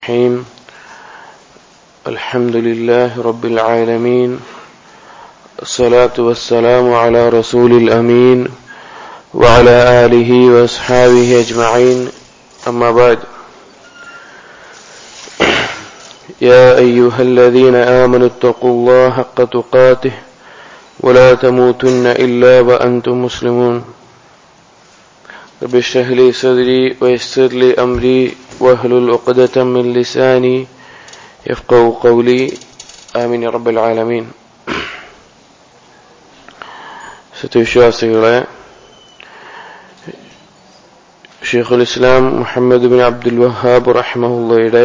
الرحيم الحمد لله رب العالمين الصلاة والسلام على رسول الأمين وعلى آله وأصحابه أجمعين أما بعد يا أيها الذين آمنوا اتقوا الله حق تقاته ولا تموتن إلا وأنتم مسلمون رب اشرح لي صدري ويسر لي أمري واحلل عقدة من لساني يفقه قولي آمين يا رب العالمين സത്യവിശ്വാസികളെ ഷെയ്ഖുൽ ഇസ്ലാം മുഹമ്മദ് ബിൻ അബ്ദുൽ വഹാബ് റഹ്മഹുള്ളയുടെ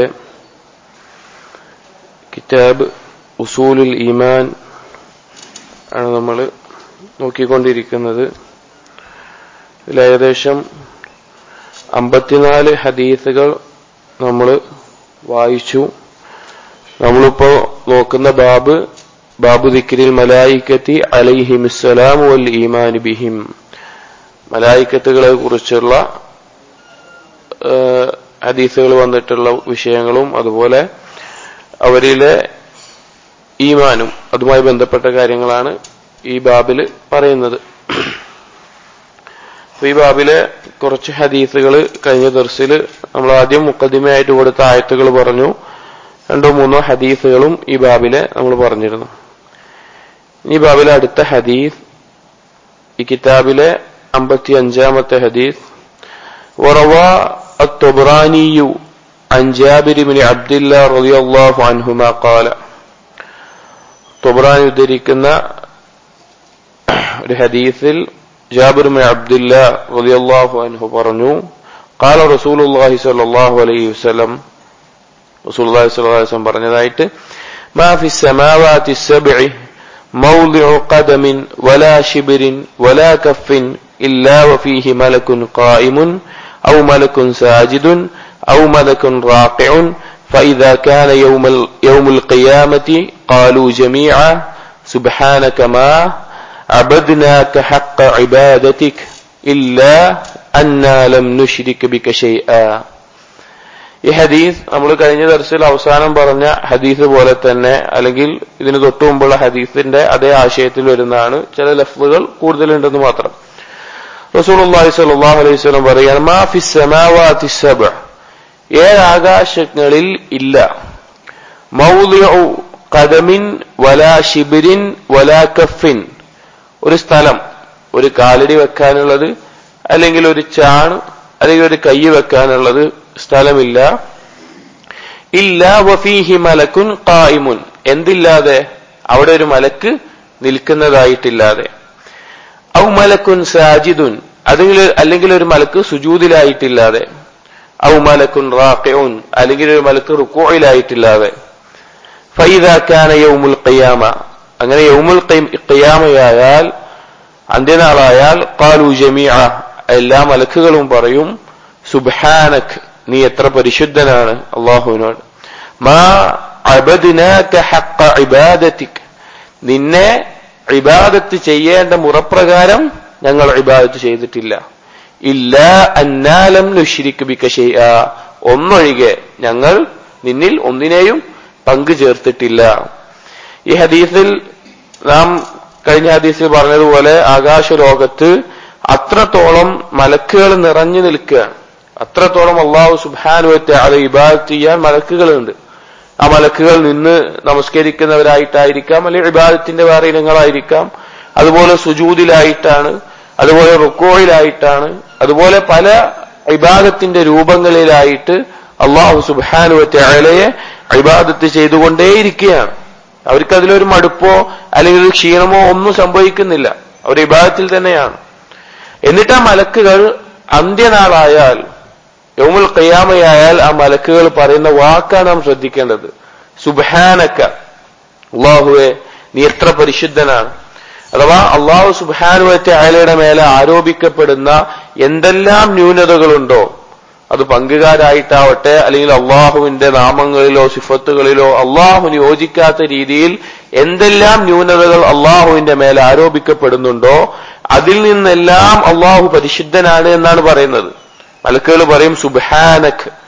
കിതാബ് ഉസൂലുൽ ഈമാൻ ആണ് നമ്മൾ നോക്കിക്കൊണ്ടിരിക്കുന്നത് ഇതിൽ ഏകദേശം അമ്പത്തിനാല് ഹദീസുകൾ നമ്മൾ വായിച്ചു നമ്മളിപ്പോ നോക്കുന്ന ബാബ് ബാബു ദിക്രിൽ മലായിക്കത്തി അലൈഹിമിസ്സലാം വൽ ഈമാൻ ബിഹിം മലായിക്കത്തുകളെ കുറിച്ചുള്ള ഹദീസുകൾ വന്നിട്ടുള്ള വിഷയങ്ങളും അതുപോലെ അവരിലെ ഈമാനും അതുമായി ബന്ധപ്പെട്ട കാര്യങ്ങളാണ് ഈ ബാബിൽ പറയുന്നത് ഈ ബാബിലെ കുറച്ച് ഹദീസുകൾ കഴിഞ്ഞ ദർസിൽ നമ്മൾ ആദ്യം മുക്കദ്ദിമയായിട്ട് കൊടുത്ത ആയത്തുകൾ പറഞ്ഞു രണ്ടോ മൂന്നോ ഹദീസുകളും ഈ ബാബിലെ നമ്മൾ പറഞ്ഞിരുന്നു ഈ ബാബിലെ അടുത്ത ഹദീസ് ഈ കിതാബിലെ അമ്പത്തി അഞ്ചാമത്തെ ഹദീസ് وروى الطبراني عن جابر بن عبد الله رضي الله عنهما قال طبراني ഉദ്ധരിക്കുന്ന ഒരു ഹദീസിൽ ജാബിർ ബിൻ അബ്ദുല്ല റളിയല്ലാഹു അൻഹു പറഞ്ഞു قال رسول الله صلى الله عليه وسلم رسول الله صلى الله عليه وسلم പറഞ്ഞതായിട്ട് ما في السماوات السبع موضع قدم ولا شبر ولا كف إلا وفيه ملك قائم أو ملك ساجد أو ملك راقع فإذا كان يوم, يوم القيامة قالوا جميعا سبحانك ما عبدناك حق عبادتك إلا أنا لم نشرك بك شيئا ഈ ഹദീസ് നമ്മൾ കഴിഞ്ഞ ദർശയിൽ അവസാനം പറഞ്ഞ ഹദീസ് പോലെ തന്നെ അല്ലെങ്കിൽ ഇതിന് തൊട്ടു മുമ്പുള്ള ഹദീസിന്റെ അതേ ആശയത്തിൽ വരുന്നതാണ് ചില ലഫ്ലുകൾ കൂടുതലുണ്ടെന്ന് മാത്രം റസൂലുള്ളാഹി സ്വല്ലല്ലാഹു അലൈഹി വസല്ലം പറയാണ് മാ ഫിസ് സമാവാതി സബ് ഏഴ് ആകാശങ്ങളിൽ ഇല്ല മൗദിഉ ഖദമിൻ വലാ ഷിബിരിൻ വലാ കഫിൻ ഒരു സ്ഥലം ഒരു കാലടി വെക്കാനുള്ളത് അല്ലെങ്കിൽ ഒരു ചാണ് അല്ലെങ്കിൽ ഒരു കൈ വെക്കാനുള്ളത് സ്ഥലമില്ല ഇല്ല വഫീഹി മലക്കുൻ ഖായിമുൻ എന്തില്ലാതെ അവിടെ ഒരു മലക്ക് നിൽക്കുന്നതായിട്ടില്ലാതെ ഔ മലക്കുൻ സാജിദുൻ അല്ലെങ്കിൽ അല്ലെങ്കിൽ ഒരു മലക്ക് സുജൂദിലായിട്ടില്ലാതെ ഔ മലക്കുൻ റാഖിഉൻ അല്ലെങ്കിൽ ഒരു മലക്ക് റുക്കോയിലായിട്ടില്ലാതെ ഫൈദാക്കാന യൗമുൽ ഖിയാമ അങ്ങനെ യൗമുൽ ഖിയാമയായാൽ അന്ത്യനാളായാൽ ഖാലു ജമീഅ എല്ലാ മലക്കുകളും പറയും സുബ്ഹാനക് നീ എത്ര പരിശുദ്ധനാണ് അള്ളാഹുവിനോട് മാ അബദ്നാക ഹഖ ഇബാദതിക് നിന്നെ ഇബാദത്ത് ചെയ്യേണ്ട മുറപ്രകാരം ഞങ്ങൾ ഇബാദത്ത് ചെയ്തിട്ടില്ല ഇല്ല അന്നാലം നുഷിരിക്ക് ബിക ഷെയ്അ ഒന്നൊഴികെ ഞങ്ങൾ നിന്നിൽ ഒന്നിനെയും പങ്കു ചേർത്തിട്ടില്ല ഈ ഹദീസിൽ നാം കഴിഞ്ഞ ഹദീസിൽ പറഞ്ഞതുപോലെ ആകാശലോകത്ത് അത്രത്തോളം മലക്കുകൾ നിറഞ്ഞു നിൽക്കുകയാണ് അത്രത്തോളം അള്ളാഹു സുബാനുവത്തെ അത് ഇബാദത്ത് ചെയ്യാൻ മലക്കുകളുണ്ട് ആ മലക്കുകൾ നിന്ന് നമസ്കരിക്കുന്നവരായിട്ടായിരിക്കാം അല്ലെങ്കിൽ ഇബാദത്തിന്റെ വേറെ ഇനങ്ങളായിരിക്കാം അതുപോലെ സുജൂദിലായിട്ടാണ് അതുപോലെ റുക്കോയിലായിട്ടാണ് അതുപോലെ പല ഇബാദത്തിന്റെ രൂപങ്ങളിലായിട്ട് അള്ളാഹു സുബാനുവത്തെ അയലയെ ഇബാദത്ത് ചെയ്തുകൊണ്ടേയിരിക്കുകയാണ് അവർക്ക് അതിലൊരു മടുപ്പോ അല്ലെങ്കിൽ ഒരു ക്ഷീണമോ ഒന്നും സംഭവിക്കുന്നില്ല അവർ ഇബാദത്തിൽ തന്നെയാണ് എന്നിട്ട് ആ മലക്കുകൾ അന്ത്യനാളായാൽ യൗമുൽ ഖിയാമയായാൽ ആ മലക്കുകൾ പറയുന്ന വാക്കാണ് നാം ശ്രദ്ധിക്കേണ്ടത് സുബാനക്ക അള്ളാഹുവെ നീ എത്ര പരിശുദ്ധനാണ് അഥവാ അള്ളാഹു സുബാനുവത്തെ അയലയുടെ മേലെ ആരോപിക്കപ്പെടുന്ന എന്തെല്ലാം ന്യൂനതകളുണ്ടോ അത് പങ്കുകാരായിട്ടാവട്ടെ അല്ലെങ്കിൽ അള്ളാഹുവിന്റെ നാമങ്ങളിലോ സിഫത്തുകളിലോ അള്ളാഹുവിന് യോജിക്കാത്ത രീതിയിൽ എന്തെല്ലാം ന്യൂനതകൾ അള്ളാഹുവിന്റെ മേലെ ആരോപിക്കപ്പെടുന്നുണ്ടോ അതിൽ നിന്നെല്ലാം അള്ളാഹു പരിശുദ്ധനാണ് എന്നാണ് പറയുന്നത് മലക്കുകൾ പറയും സുബാനക്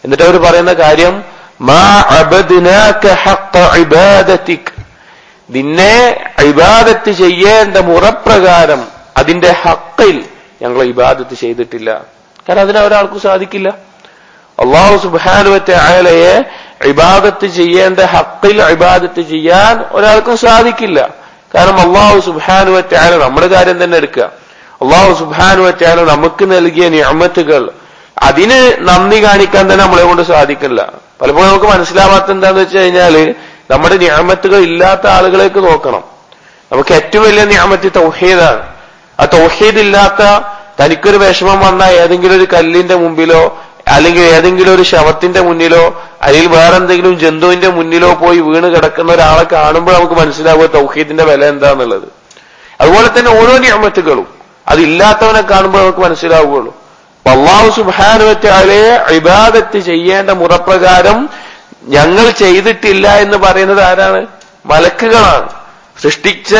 എന്നിട്ട് അവർ പറയുന്ന കാര്യം മാ അബദ്നാക ഹഖ ഇബാദതിക് നിന്നെ ഇബാദത്ത് ചെയ്യേണ്ട മുറപ്രകാരം അതിന്റെ ഹക്കിൽ ഞങ്ങൾ ഇബാദത്ത് ചെയ്തിട്ടില്ല കാരണം അതിന് ഒരാൾക്കും സാധിക്കില്ല അള്ളാഹു സുബാനുവത്തെ അയാളയെ ഇബാദത്ത് ചെയ്യേണ്ട ഹക്കിൽ ഇബാദത്ത് ചെയ്യാൻ ഒരാൾക്കും സാധിക്കില്ല കാരണം അള്ളാഹു സുബാനുവത്തെ അയാൾ നമ്മുടെ കാര്യം തന്നെ എടുക്കുക അള്ളാഹു സുബാനുവത്തെ അയാൾ നമുക്ക് നൽകിയ നിയമത്തുകൾ അതിന് നന്ദി കാണിക്കാൻ തന്നെ നമ്മളെ കൊണ്ട് സാധിക്കില്ല പലപ്പോഴും നമുക്ക് മനസ്സിലാവാത്ത എന്താന്ന് വെച്ച് കഴിഞ്ഞാല് നമ്മുടെ നിയമത്തുകൾ ഇല്ലാത്ത ആളുകളേക്ക് നോക്കണം നമുക്ക് ഏറ്റവും വലിയ നിയമത്തി തൗഹീദാണ് ആ തൗഹീദ് ഇല്ലാത്ത തനിക്കൊരു വിഷമം വന്ന ഏതെങ്കിലും ഒരു കല്ലിന്റെ മുമ്പിലോ അല്ലെങ്കിൽ ഏതെങ്കിലും ഒരു ശവത്തിന്റെ മുന്നിലോ അല്ലെങ്കിൽ വേറെ എന്തെങ്കിലും ജന്തുവിന്റെ മുന്നിലോ പോയി വീണ് കിടക്കുന്ന ഒരാളെ കാണുമ്പോൾ നമുക്ക് മനസ്സിലാവുക തൗഹീദിന്റെ വില എന്താന്നുള്ളത് അതുപോലെ തന്നെ ഓരോ നിയമത്തുകളും അതില്ലാത്തവനെ കാണുമ്പോൾ നമുക്ക് മനസ്സിലാവുകയുള്ളൂ അള്ളാഹു സുബാനുവറ്റാലെ ഇബാദത്ത് ചെയ്യേണ്ട മുറപ്രകാരം ഞങ്ങൾ ചെയ്തിട്ടില്ല എന്ന് പറയുന്നത് ആരാണ് മലക്കുകളാണ് സൃഷ്ടിച്ച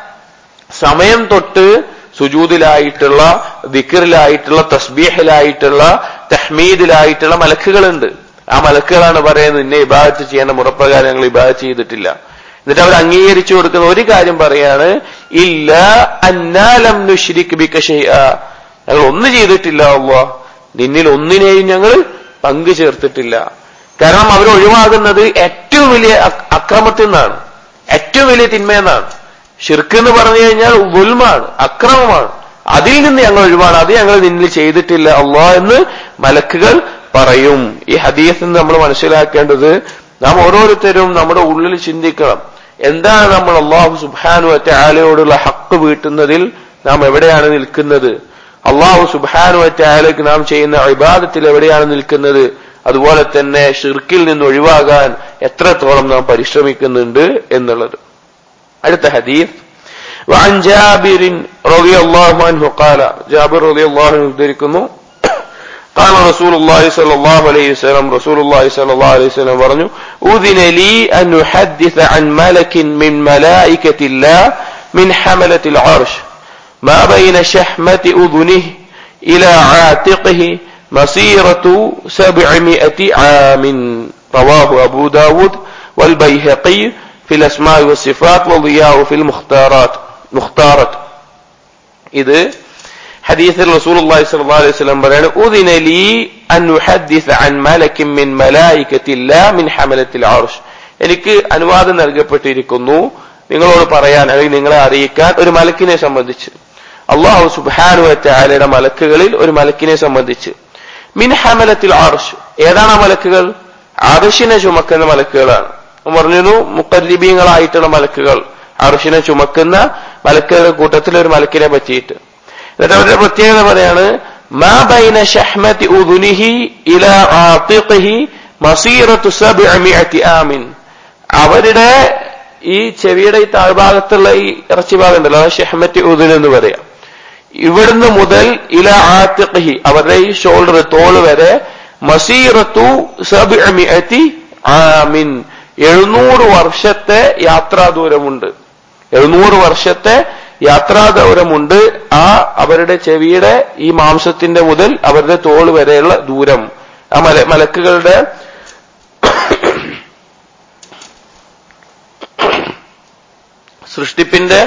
സമയം തൊട്ട് സുജൂദിലായിട്ടുള്ള ദിക്കറിലായിട്ടുള്ള തസ്ബീഹിലായിട്ടുള്ള തഹ്മീദിലായിട്ടുള്ള മലക്കുകളുണ്ട് ആ മലക്കുകളാണ് പറയുന്നത് നിന്നെ ഇബാദത്ത് ചെയ്യേണ്ട മുറപ്രകാരം ഞങ്ങൾ ഇബാദത്ത് ചെയ്തിട്ടില്ല എന്നിട്ട് അവർ അംഗീകരിച്ചു കൊടുക്കുന്ന ഒരു കാര്യം പറയാണ് ഇല്ല അന്നാലം നുഷിരിക്ക് ബിക്കശയ ഞങ്ങൾ ഒന്നും ചെയ്തിട്ടില്ല അള്ളാ നിന്നിൽ ഒന്നിനെയും ഞങ്ങൾ പങ്കു ചേർത്തിട്ടില്ല കാരണം അവർ ഒഴിവാകുന്നത് ഏറ്റവും വലിയ അക്രമത്തിൽ നിന്നാണ് ഏറ്റവും വലിയ തിന്മയെന്നാണ് ഷിർക്ക് എന്ന് പറഞ്ഞു കഴിഞ്ഞാൽ ഗുൽമാണ് അക്രമമാണ് അതിൽ നിന്ന് ഞങ്ങൾ ഒഴിവാണ് അത് ഞങ്ങൾ നിന്നിൽ ചെയ്തിട്ടില്ല അള്ളാ എന്ന് മലക്കുകൾ പറയും ഈ ഹദീസ് നിന്ന് നമ്മൾ മനസ്സിലാക്കേണ്ടത് നാം ഓരോരുത്തരും നമ്മുടെ ഉള്ളിൽ ചിന്തിക്കണം എന്താണ് നമ്മൾ അള്ളാഹു സുബാനു അറ്റ ആലയോടുള്ള ഹക്ക് വീട്ടുന്നതിൽ നാം എവിടെയാണ് നിൽക്കുന്നത് അള്ളാഹു സുബാനു അറ്റ ആലയ്ക്ക് നാം ചെയ്യുന്ന ഇബാദത്തിൽ എവിടെയാണ് നിൽക്കുന്നത് അതുപോലെ തന്നെ ഷിർക്കിൽ നിന്ന് ഒഴിവാകാൻ എത്രത്തോളം നാം പരിശ്രമിക്കുന്നുണ്ട് എന്നുള്ളത് അടുത്ത ഹദീസ് وعن جابر رضي الله عنه قال جابر رضي الله عنه ذكركم قال رسول الله صلى الله عليه وسلم رسول الله صلى الله عليه وسلم പറഞ്ഞു أذن لي أن أحدث عن ملك من ملائكة الله من حملة العرش ما بين شحمة أذنه إلى عاتقه مسيرة سبعمائة عام رواه أبو داود والبيهقي في الأسماء والصفات والضياء في المختارات مختارة ഇത് ഹദീസിൽ റസൂലുള്ളാഹി സ്വല്ലല്ലാഹു അലൈഹി വസല്ലം പറയാണ് ഉദിന ലീ അൻ ഉഹദ്ദിസ അൻ മലക്കിൻ മിൻ മലായികത്തില്ലാ മിൻ ഹമലത്തിൽ അർഷ് എനിക്ക് അനുവാദം നൽകപ്പെട്ടിരിക്കുന്നു നിങ്ങളോട് പറയാൻ അല്ലെങ്കിൽ നിങ്ങളെ അറിയിക്കാൻ ഒരു മലക്കിനെ സംബന്ധിച്ച് അള്ളാഹു സുബ്ഹാനു വതആലയുടെ മലക്കുകളിൽ ഒരു മലക്കിനെ സംബന്ധിച്ച് മിൻ ഹമലത്തിൽ അർഷ് ഏതാണ് ആ മലക്കുകൾ അർഷിനെ ചുമക്കുന്ന മലക്കുകളാണ് പറഞ്ഞിരുന്നു മുക്കദ്ദിബീങ്ങളായിട്ടുള്ള മലക്കുകൾ അർഷിനെ ചുമക്കുന്ന മലക്കുകളുടെ കൂട്ടത്തിൽ ഒരു മലക്കിനെ പറ്റിയിട്ട് എന്നിട്ട് അവരുടെ പ്രത്യേകത പറയാണ് മാ ബൈന ഷഹ്മതി ഉദുനിഹി ഇല ആതിഖിഹി മസീറത്തു സബ്ഇമിഅതി ആമിൻ അവരുടെ ഈ ചെവിയുടെ ഈ താഴ്ഭാഗത്തുള്ള ഈ ഇറച്ചി ഭാഗം ഉണ്ടല്ലോ അത് ഷെഹ്മറ്റി ഉദുൻ എന്ന് പറയാം ഇവിടുന്ന് മുതൽ ഇല ആത്തിഖി അവരുടെ ഈ ഷോൾഡർ തോള് വരെ മസീറത്തു സബ്ഇമിഅതി ആമിൻ എഴുന്നൂറ് വർഷത്തെ യാത്രാ ദൂരമുണ്ട് എഴുന്നൂറ് വർഷത്തെ യാത്രാ ദൂരമുണ്ട് ആ അവരുടെ ചെവിയുടെ ഈ മാംസത്തിന്റെ മുതൽ അവരുടെ തോൾ വരെയുള്ള ദൂരം ആ മല മലക്കുകളുടെ സൃഷ്ടിപ്പിന്റെ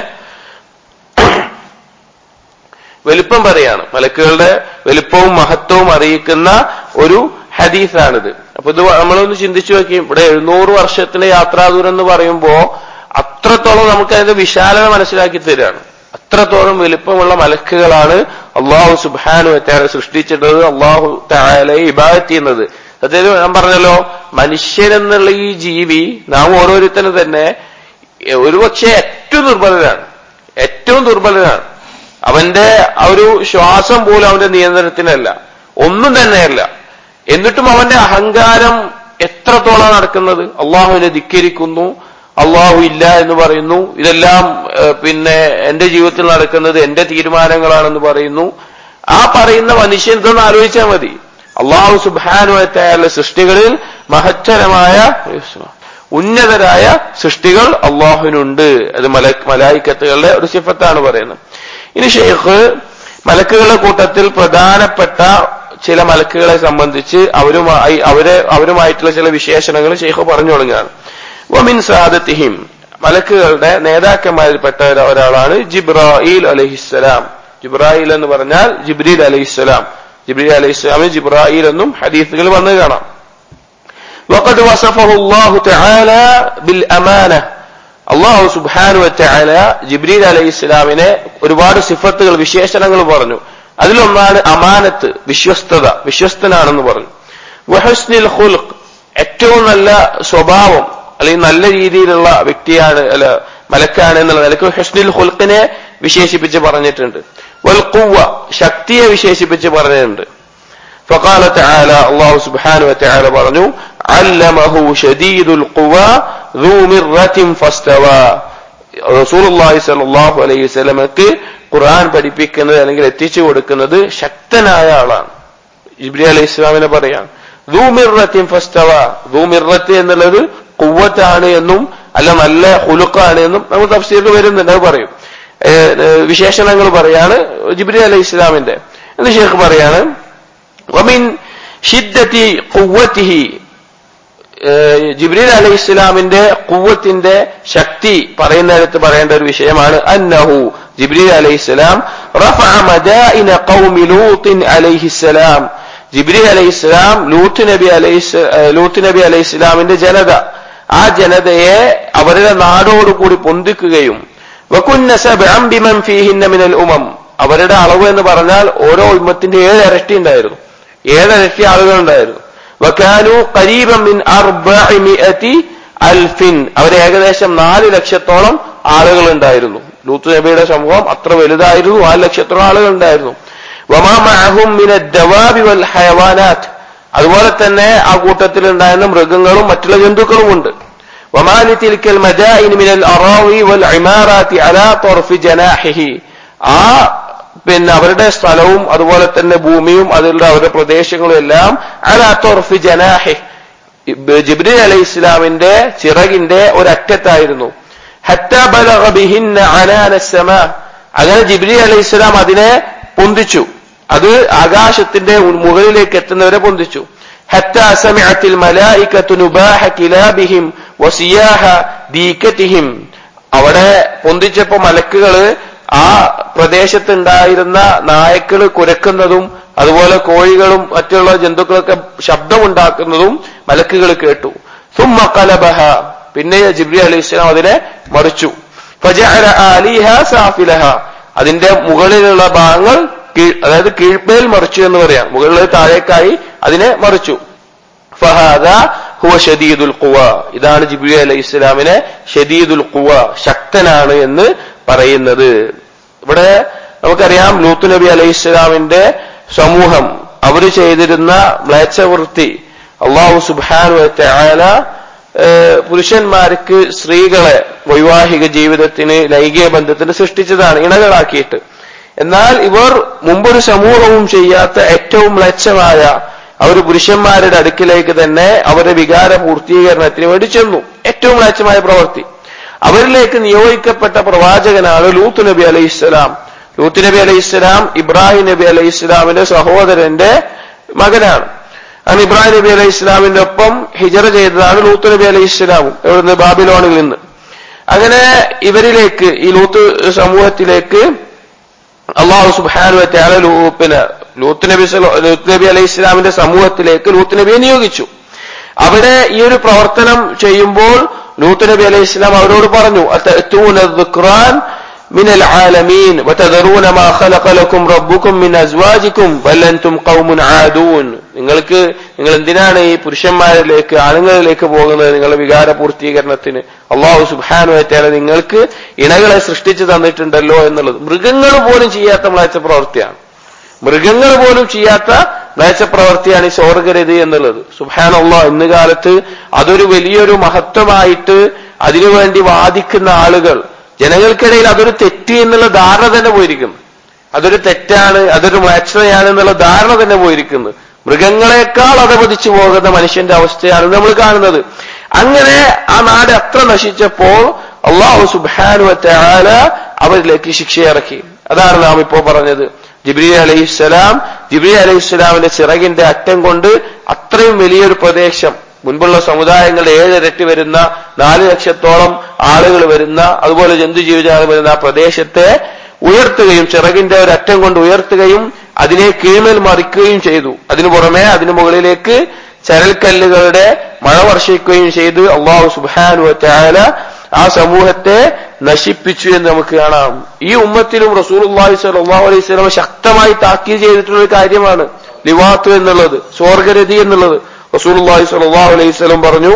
വലിപ്പം പറയാണ് മലക്കുകളുടെ വലിപ്പവും മഹത്വവും അറിയിക്കുന്ന ഒരു ഹദീസാണിത് അപ്പൊ ഇത് നമ്മളൊന്ന് ചിന്തിച്ചു നോക്കി ഇവിടെ എഴുന്നൂറ് വർഷത്തിന്റെ യാത്രാദൂരം എന്ന് പറയുമ്പോ അത്രത്തോളം നമുക്ക് അതിന്റെ വിശാലത മനസ്സിലാക്കി തരികയാണ് അത്രത്തോളം വലിപ്പമുള്ള മലക്കുകളാണ് അള്ളാഹു സുബാനു താര സൃഷ്ടിച്ചിട്ടത് അള്ളാഹു താലയെ ഇബാദത്ത് ചെയ്യുന്നത് സത്യത്തിൽ ഞാൻ പറഞ്ഞല്ലോ മനുഷ്യനെന്നുള്ള ഈ ജീവി നാം ഓരോരുത്തരും തന്നെ ഒരുപക്ഷെ ഏറ്റവും ദുർബലരാണ് ഏറ്റവും ദുർബലരാണ് അവന്റെ ആ ഒരു ശ്വാസം പോലും അവന്റെ നിയന്ത്രണത്തിനല്ല ഒന്നും തന്നെയല്ല എന്നിട്ടും അവന്റെ അഹങ്കാരം എത്രത്തോളം നടക്കുന്നത് അള്ളാഹുവിനെ ധിക്കരിക്കുന്നു അള്ളാഹു ഇല്ല എന്ന് പറയുന്നു ഇതെല്ലാം പിന്നെ എന്റെ ജീവിതത്തിൽ നടക്കുന്നത് എന്റെ തീരുമാനങ്ങളാണെന്ന് പറയുന്നു ആ പറയുന്ന മനുഷ്യൻ ഇതൊന്ന് ആലോചിച്ചാൽ മതി അള്ളാഹു സുബാനുവറ്റായ സൃഷ്ടികളിൽ മഹത്തരമായ ഉന്നതരായ സൃഷ്ടികൾ അള്ളാഹുവിനുണ്ട് അത് മല മലായിക്കത്തുകളുടെ ഒരു സിഫത്താണ് പറയുന്നത് ഇനി ഷെയ്ഖ് മലക്കുകളുടെ കൂട്ടത്തിൽ പ്രധാനപ്പെട്ട ചില മലക്കുകളെ സംബന്ധിച്ച് അവരുമായി അവരെ അവരുമായിട്ടുള്ള ചില വിശേഷണങ്ങൾ ഷെയ്ഖ് പറഞ്ഞു തുടങ്ങുകയാണ് വമിൻ സാദത്തിഹിം മലക്കുകളുടെ നേതാക്കന്മാരിൽപ്പെട്ട ഒരാ- ഒരാളാണ് ജിബ്രായിൽ അലഹിസ്സലാം ജിബ്രായിൽ എന്ന് പറഞ്ഞാൽ ജിബ്രീൽ അലഹിസ്സലാം ജിബ്രീൽ അലഹിസ്സലാമിന് ജിബ്രായിൽ എന്നും ഹദീസുകൾ വന്നു കാണാം وقد وصفه الله تعالى بالأمانة അള്ളാഹു സുബാനു വറ്റഅല ജിബ്രീൽ അലൈഹി ഇസ്ലാമിനെ ഒരുപാട് സിഫത്തുകൾ വിശേഷണങ്ങൾ പറഞ്ഞു അതിലൊന്നാണ് അമാനത്ത് വിശ്വസ്തത വിശ്വസ്തനാണെന്ന് പറഞ്ഞു വഹസ്നിൽ ഖുൽഖ് ഏറ്റവും നല്ല സ്വഭാവം അല്ലെങ്കിൽ നല്ല രീതിയിലുള്ള വ്യക്തിയാണ് അല്ല മലക്കാണ് എന്നുള്ള നിലക്ക് ഹസ്നിൽ ഖുൽഖിനെ വിശേഷിപ്പിച്ച് പറഞ്ഞിട്ടുണ്ട് വൽ ഖുവ്വ ശക്തിയെ വിശേഷിപ്പിച്ച് പറഞ്ഞിട്ടുണ്ട് فقال تعالى الله سبحانه وتعالى പറഞ്ഞു علمه شديد القوى ذو مرة فاستوى റസൂലുള്ളാഹി സ്വല്ലല്ലാഹു അലൈഹി വസല്ലമക്ക് ഖുർആൻ പഠിപ്പിക്കുന്നത് അല്ലെങ്കിൽ എത്തിച്ചു കൊടുക്കുന്നത് ശക്തനായ ആളാണ് ജിബ്രി അലൈഹി ഇസ്ലാമിനെ പറയാം ധൂമിറത്തിൻ ഫസ്തവ ധൂമിറത്ത് എന്നുള്ളത് കുവ്വത്താണ് എന്നും അല്ല നല്ല ഹുലുക്കാണ് എന്നും നമ്മൾ തഫ്സീറിൽ വരുന്നുണ്ട് അത് പറയും ഏഹ്, ഏഹ്, വിശേഷണങ്ങൾ പറയാണ് ജിബ്രി അലൈഹി ഇസ്ലാമിന്റെ എന്ന് ഷേഖ് പറയാണ് ومن شدة قوته ഏഹ് ജിബ്രീൽ അലൈഹി ഇസ്ലാമിന്റെ കുവ്വത്തിന്റെ ശക്തി പറയുന്നിടത്ത് പറയേണ്ട ഒരു വിഷയമാണ് അന്നഹു ജിബ്രീൽ അലൈഹി ഇസ്ലാം റഫഅ മദാഇന ഖൗമി ലൂത്ത് അലൈഹി ഇസ്ലാം ജിബ്രീൽ അലൈഹി ഇസ്ലാം ലൂത്ത് നബി അലൈഹി ലൂത്ത് നബി അലൈഹി ഇസ്ലാമിന്റെ ജനത ആ ജനതയെ അവരുടെ നാടോടുകൂടി പൊന്തിക്കുകയും വകുന്ന സബ്അൻ ബിമൻ ഫീഹിന്ന മിനൽ ഉമം അവരുടെ അളവ് എന്ന് പറഞ്ഞാൽ ഓരോ ഉമ്മത്തിന്റെ ഏഴ് ഇരട്ടി ഉണ്ടായിരുന്നു ഏഴ് ഇരട്ടി ആളുകൾ ഉണ്ടായിരുന്നു വക്കാനു കരീബം മിൻ അർബഇമിഅതി അൽഫിൻ അവർ ഏകദേശം നാല് ലക്ഷത്തോളം ആളുകൾ ഉണ്ടായിരുന്നു ലൂത്ത് നബിയുടെ സമൂഹം അത്ര വലുതായിരുന്നു നാല് ലക്ഷത്തോളം ആളുകൾ ഉണ്ടായിരുന്നു വമാ മഅഹും മിന ദവാബി വൽ ഹയവാനാത്ത് അതുപോലെ തന്നെ ആ കൂട്ടത്തിൽ ഉണ്ടായിരുന്ന മൃഗങ്ങളും മറ്റുള്ള ജന്തുക്കളും ഉണ്ട് വമാലി തിൽക്കൽ മദായിൻ മിനൽ അറാവി വൽ ഇമാറാത്തി അലാ തൊർഫി ജനാഹിഹി ആ പിന്നെ അവരുടെ സ്ഥലവും അതുപോലെ തന്നെ ഭൂമിയും അതിലുള്ള അവരുടെ പ്രദേശങ്ങളും എല്ലാം അലാ തൊർഫി ജനാഹി ജിബ്രീൽ അലൈഹി ഇസ്ലാമിന്റെ ചിറകിന്റെ ഒരറ്റത്തായിരുന്നു ഹത്ത ബലഗ ബിഹിന്ന അനാന സമാ അങ്ങനെ ജിബ്രീൽ അലൈഹി ഇസ്ലാം അതിനെ പൊന്തിച്ചു അത് ആകാശത്തിന്റെ മുകളിലേക്ക് എത്തുന്നവരെ പൊന്തിച്ചു حتى سمعت الملائكة نباح كلابهم وسياح ديكتهم അവിടെ പൊന്തിച്ചപ്പോ മലക്കുകള് ആ പ്രദേശത്തുണ്ടായിരുന്ന നായക്കള് കുരക്കുന്നതും അതുപോലെ കോഴികളും മറ്റുള്ള ജന്തുക്കളൊക്കെ ശബ്ദമുണ്ടാക്കുന്നതും മലക്കുകൾ കേട്ടു സുമ്മ കലബഹ പിന്നെ ജിബ്രി അലൈഹി ഇസ്ലാം അതിനെ മറിച്ചു ഫജഅല ആലിഹ സാഫിലഹ അതിന്റെ മുകളിലുള്ള ഭാഗങ്ങൾ കീഴ് അതായത് കീഴ്മേൽ മറിച്ചു എന്ന് പറയാം മുകളിൽ താഴേക്കായി അതിനെ മറിച്ചു ഫഹാദ ഹുവ ഷദീദുൽ ഖുവ ഇതാണ് ജിബ്രി അലൈഹി ഇസ്ലാമിനെ ഷദീദുൽ ഖുവ ശക്തനാണ് എന്ന് പറയുന്നത് ഇവിടെ നമുക്കറിയാം ലൂത്ത് നബി അലൈഹി ഇസ്ലാമിന്റെ സമൂഹം അവർ ചെയ്തിരുന്ന മ്ലേച്ഛവൃത്തി അള്ളാഹു സുബാനു ആല പുരുഷന്മാർക്ക് സ്ത്രീകളെ വൈവാഹിക ജീവിതത്തിന് ലൈംഗിക ബന്ധത്തിന് സൃഷ്ടിച്ചതാണ് ഇണകളാക്കിയിട്ട് എന്നാൽ ഇവർ മുമ്പൊരു സമൂഹവും ചെയ്യാത്ത ഏറ്റവും മ്ലേച്ഛമായ അവർ പുരുഷന്മാരുടെ അടുക്കിലേക്ക് തന്നെ അവരുടെ വികാര പൂർത്തീകരണത്തിന് വേണ്ടി ചെന്നു ഏറ്റവും മ്ലേച്ഛമായ പ്രവൃത്തി അവരിലേക്ക് നിയോഗിക്കപ്പെട്ട പ്രവാചകനാണ് ലൂത്ത് നബി അലൈഹി ഇസ്ലാം ലൂത്ത് നബി അലൈഹി ഇസ്ലാം ഇബ്രാഹിം നബി അലൈഹി ഇസ്ലാമിന്റെ സഹോദരന്റെ മകനാണ് അങ്ങനെ ഇബ്രാഹിം നബി അലൈഹി ഇസ്ലാമിന്റെ ഒപ്പം ഹിജറ ചെയ്തതാണ് ലൂത്ത് നബി അലൈഹി ഇസ്ലാമും ഇവിടുന്ന് ബാബിലോണിൽ നിന്ന് അങ്ങനെ ഇവരിലേക്ക് ഈ ലൂത്ത് സമൂഹത്തിലേക്ക് അള്ളാഹു സുബാനു ത്യാല പിന്നെ ലൂത്ത് നബി സല- ലൂത്ത് നബി അലൈഹി ഇസ്ലാമിന്റെ സമൂഹത്തിലേക്ക് ലൂത്ത് നബിയെ നിയോഗിച്ചു അവിടെ ഈ ഒരു പ്രവർത്തനം ചെയ്യുമ്പോൾ ലൂത്ത് നബി അലൈഹി ഇസ്ലാം അവരോട് പറഞ്ഞു "അതഅ്തൂന الذكران من العالمين وتذرون ما خلق لكم ربكم من أزواجكم بل أنتم قوم عادون നിങ്ങൾക്ക് നിങ്ങൾ എന്തിനാണ് ഈ പുരുഷന്മാരിലേക്ക് ആണുങ്ങളിലേക്ക് പോകുന്നത് നിങ്ങളുടെ വികാര പൂർത്തീകരണത്തിന് അള്ളാഹു സുബാനു വറ്റാല നിങ്ങൾക്ക് ഇണകളെ സൃഷ്ടിച്ചു തന്നിട്ടുണ്ടല്ലോ എന്നുള്ളത് മൃഗങ്ങൾ പോലും ചെയ്യാത്ത മ്ലേച്ഛ പ്രവൃത്തിയാണ് മൃഗങ്ങൾ പോലും ചെയ്യാത്ത മ്ലേച്ഛ പ്രവൃത്തിയാണ് ഈ സ്വർഗരതി എന്നുള്ളത് സുബാനുള്ള ഇന്ന് കാലത്ത് അതൊരു വലിയൊരു മഹത്വമായിട്ട് അതിനുവേണ്ടി വാദിക്കുന്ന ആളുകൾ ജനങ്ങൾക്കിടയിൽ അതൊരു തെറ്റ് എന്നുള്ള ധാരണ തന്നെ പോയിരിക്കുന്നു അതൊരു തെറ്റാണ് അതൊരു മ്ലേച്ഛതയാണ് എന്നുള്ള ധാരണ തന്നെ പോയിരിക്കുന്നു മൃഗങ്ങളെക്കാൾ അധപതിച്ചു പോകുന്ന മനുഷ്യന്റെ അവസ്ഥയാണ് നമ്മൾ കാണുന്നത് അങ്ങനെ ആ നാട് അത്ര നശിച്ചപ്പോൾ അള്ളാഹു സുബാനു വറ്റാല അവരിലേക്ക് ശിക്ഷ ഇറക്കി അതാണ് നാം ഇപ്പോ പറഞ്ഞത് ജിബ്രി അലൈഹിസ്സലാം ജിബ്രി അലൈഹിസ്സലാമിന്റെ ചിറകിന്റെ അറ്റം കൊണ്ട് അത്രയും വലിയൊരു പ്രദേശം മുൻപുള്ള സമുദായങ്ങളുടെ ഏഴിരട്ടി വരുന്ന നാല് ലക്ഷത്തോളം ആളുകൾ വരുന്ന അതുപോലെ ജന്തുജീവജാലം വരുന്ന ആ പ്രദേശത്തെ ഉയർത്തുകയും ചിറകിന്റെ ഒരു അറ്റം കൊണ്ട് ഉയർത്തുകയും അതിനെ കീഴ്മേൽ മറിക്കുകയും ചെയ്തു അതിനു പുറമെ അതിനു മുകളിലേക്ക് ചരൽക്കല്ലുകളുടെ മഴ വർഷിക്കുകയും ചെയ്ത് അള്ളാഹു സുബാനു ചായാല ആ സമൂഹത്തെ നശിപ്പിച്ചു എന്ന് നമുക്ക് കാണാം ഈ ഉമ്മത്തിലും റസൂൽ അള്ളാഹി സ്വലാഹു അലൈഹി സ്വലം ശക്തമായി താക്കീത് ചെയ്തിട്ടുള്ള ഒരു കാര്യമാണ് ലിവാത്ത് എന്നുള്ളത് സ്വർഗരതി എന്നുള്ളത് റസൂൽ അള്ളാഹി സ്വലാഹു അലൈഹി സ്വലം പറഞ്ഞു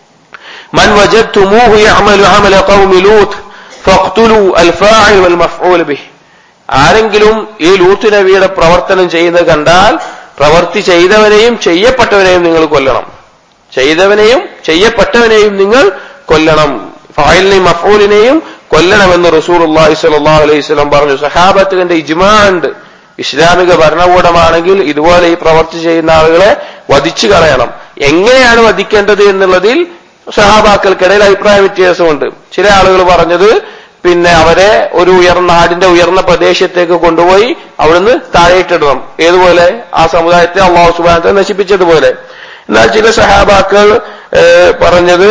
من وجدتموه يعمل عمل قوم لوط فاقتلوا الفاعل والمفعول به ആരെങ്കിലും ഈ ലൂത്ത് നബിയുടെ പ്രവർത്തനം ചെയ്യുന്നത് കണ്ടാൽ പ്രവർത്തി ചെയ്തവനെയും ചെയ്യപ്പെട്ടവനെയും നിങ്ങൾ കൊല്ലണം ചെയ്തവനെയും ചെയ്യപ്പെട്ടവനെയും നിങ്ങൾ കൊല്ലണം ഫായിലിനെയും മഫൂലിനെയും കൊല്ലണമെന്ന് റസൂൽ അള്ളാഹി സ്വല്ലല്ലാഹു അലൈഹി സ്വലം പറഞ്ഞു സഹാബത്തിന്റെ ഇജ്മാ ഉണ്ട് ഇസ്ലാമിക ഭരണകൂടമാണെങ്കിൽ ഇതുപോലെ ഈ പ്രവർത്തി ചെയ്യുന്ന ആളുകളെ വധിച്ചു കളയണം എങ്ങനെയാണ് വധിക്കേണ്ടത് എന്നുള്ളതിൽ സഹാബാക്കൾക്കിടയിൽ അഭിപ്രായ വ്യത്യാസമുണ്ട് ചില ആളുകൾ പറഞ്ഞത് പിന്നെ അവരെ ഒരു ഉയർന്ന നാടിന്റെ ഉയർന്ന പ്രദേശത്തേക്ക് കൊണ്ടുപോയി അവിടുന്ന് താഴേറ്റിടണം ഏതുപോലെ ആ സമുദായത്തെ അള്ളാഹു സുബാനത്തെ നശിപ്പിച്ചതുപോലെ എന്നാൽ ചില സഹാബാക്കൾ പറഞ്ഞത്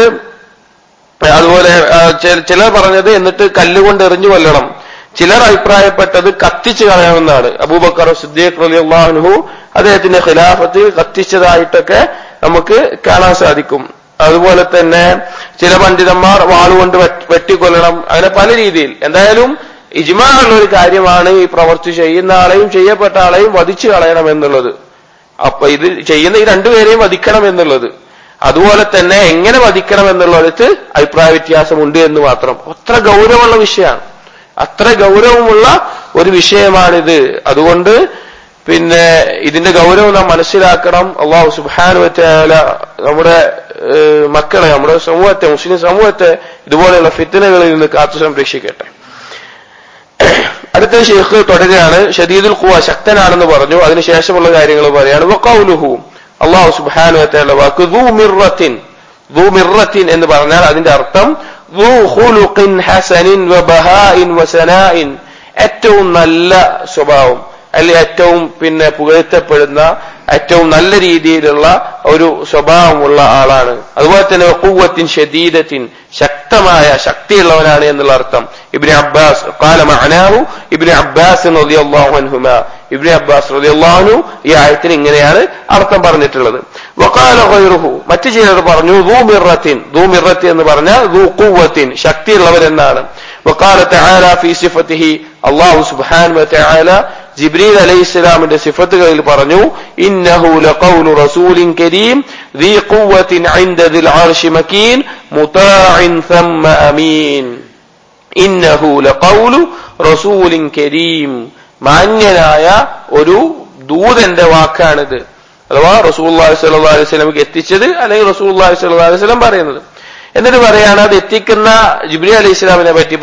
അതുപോലെ ചിലർ പറഞ്ഞത് എന്നിട്ട് കല്ലുകൊണ്ട് എറിഞ്ഞു കൊല്ലണം ചിലർ അഭിപ്രായപ്പെട്ടത് കത്തിച്ചു കളയണമെന്നാണ് അബൂബക്കർ സിദ്ദീഖ് അലി അള്ളാഹുനഹു അദ്ദേഹത്തിന്റെ ഖിലാഫത്തിൽ കത്തിച്ചതായിട്ടൊക്കെ നമുക്ക് കാണാൻ സാധിക്കും അതുപോലെ തന്നെ ചില പണ്ഡിതന്മാർ വാളുകൊണ്ട് വെട്ടിക്കൊല്ലണം അങ്ങനെ പല രീതിയിൽ എന്തായാലും ഇജ്മാ ഉള്ള ഒരു കാര്യമാണ് ഈ പ്രവർത്തി ചെയ്യുന്ന ആളെയും ചെയ്യപ്പെട്ട ആളെയും വധിച്ചു കളയണം എന്നുള്ളത് അപ്പൊ ഇത് ചെയ്യുന്ന ഈ രണ്ടുപേരെയും വധിക്കണം എന്നുള്ളത് അതുപോലെ തന്നെ എങ്ങനെ വധിക്കണം എന്നുള്ളിടത്ത് അഭിപ്രായ വ്യത്യാസമുണ്ട് എന്ന് മാത്രം അത്ര ഗൗരവമുള്ള വിഷയമാണ് അത്ര ഗൗരവമുള്ള ഒരു വിഷയമാണിത് അതുകൊണ്ട് പിന്നെ ഇതിന്റെ ഗൗരവം നാം മനസ്സിലാക്കണം അള്ളാഹു സുബാനുവറ്റാല നമ്മുടെ മക്കളെ നമ്മുടെ സമൂഹത്തെ മുസ്ലിം സമൂഹത്തെ ഇതുപോലെയുള്ള ഫിത്തനകളിൽ നിന്ന് കാത്തു സംരക്ഷിക്കട്ടെ അടുത്ത ഷെയ്ഖ് തുടരുകയാണ് ഷദീദുൽ ഖുവ ശക്തനാണെന്ന് പറഞ്ഞു അതിനുശേഷമുള്ള കാര്യങ്ങൾ പറയാണ് വക്കൗലുഹു അള്ളാഹു സുബാനുവറ്റാല വാക്ക് ദൂ മിറത്തിൻ ദൂ മിറത്തിൻ എന്ന് പറഞ്ഞാൽ അതിന്റെ അർത്ഥം ദൂ ഖുലുഖിൻ ഹസനിൻ വബഹാഇൻ വസനാഇൻ ഏറ്റവും നല്ല സ്വഭാവം അല്ലെങ്കിൽ ഏറ്റവും പിന്നെ പുകഴ്ത്തപ്പെടുന്ന ഏറ്റവും നല്ല രീതിയിലുള്ള ഒരു സ്വഭാവമുള്ള ആളാണ് അതുപോലെ തന്നെ കൂവത്തിൻ ഷദീദത്തിൻ ശക്തമായ ശക്തിയുള്ളവനാണ് എന്നുള്ള അർത്ഥം ഇബ്രി അബ്ബാസ് കാല മഅനാഹു ഇബ്രി അബ്ബാസ് റളിയല്ലാഹു അൻഹുമ ഇബ്രി അബ്ബാസ് റളിയല്ലാഹു ഈ ആയത്തിന് ഇങ്ങനെയാണ് അർത്ഥം പറഞ്ഞിട്ടുള്ളത് വഖാല ഗൈറുഹു മറ്റു ചിലർ പറഞ്ഞു ദൂ മിറത്തിൻ ദൂ മിറത്തി എന്ന് പറഞ്ഞാൽ ദൂ കൂവത്തിൻ ശക്തിയുള്ളവരെന്നാണ് وقال تعالى في صفته الله سبحانه وتعالى ജിബ്രീൽ അലൈഹി ഇസ്ലാമിന്റെ സിഫത്തുകളിൽ പറഞ്ഞു ഇന്നഹു ലഖൗലു റസൂലിൻ കരീം ذي قوة عند ذي العرش مكين مطاع ثم أمين إنه لقول رسول كريم മാന്യനായ ഒരു ദൂതന്റെ വാക്കാണിത് അഥവാ റസൂല്ലാഹി സ്വല്ലല്ലാഹു അലൈഹി വസല്ലമക്ക് എത്തിച്ചത് അല്ലെങ്കിൽ റസൂല്ലാഹി സ്വല്ലല്ലാഹു അലൈഹി വസല്ലം പറയുന്നത് എന്നിട്ട് പറയാണ് അത് എത്തിക്കുന്ന ജിബ്രി അലൈഹി ഇസ്ലാമിനെ പറ്റി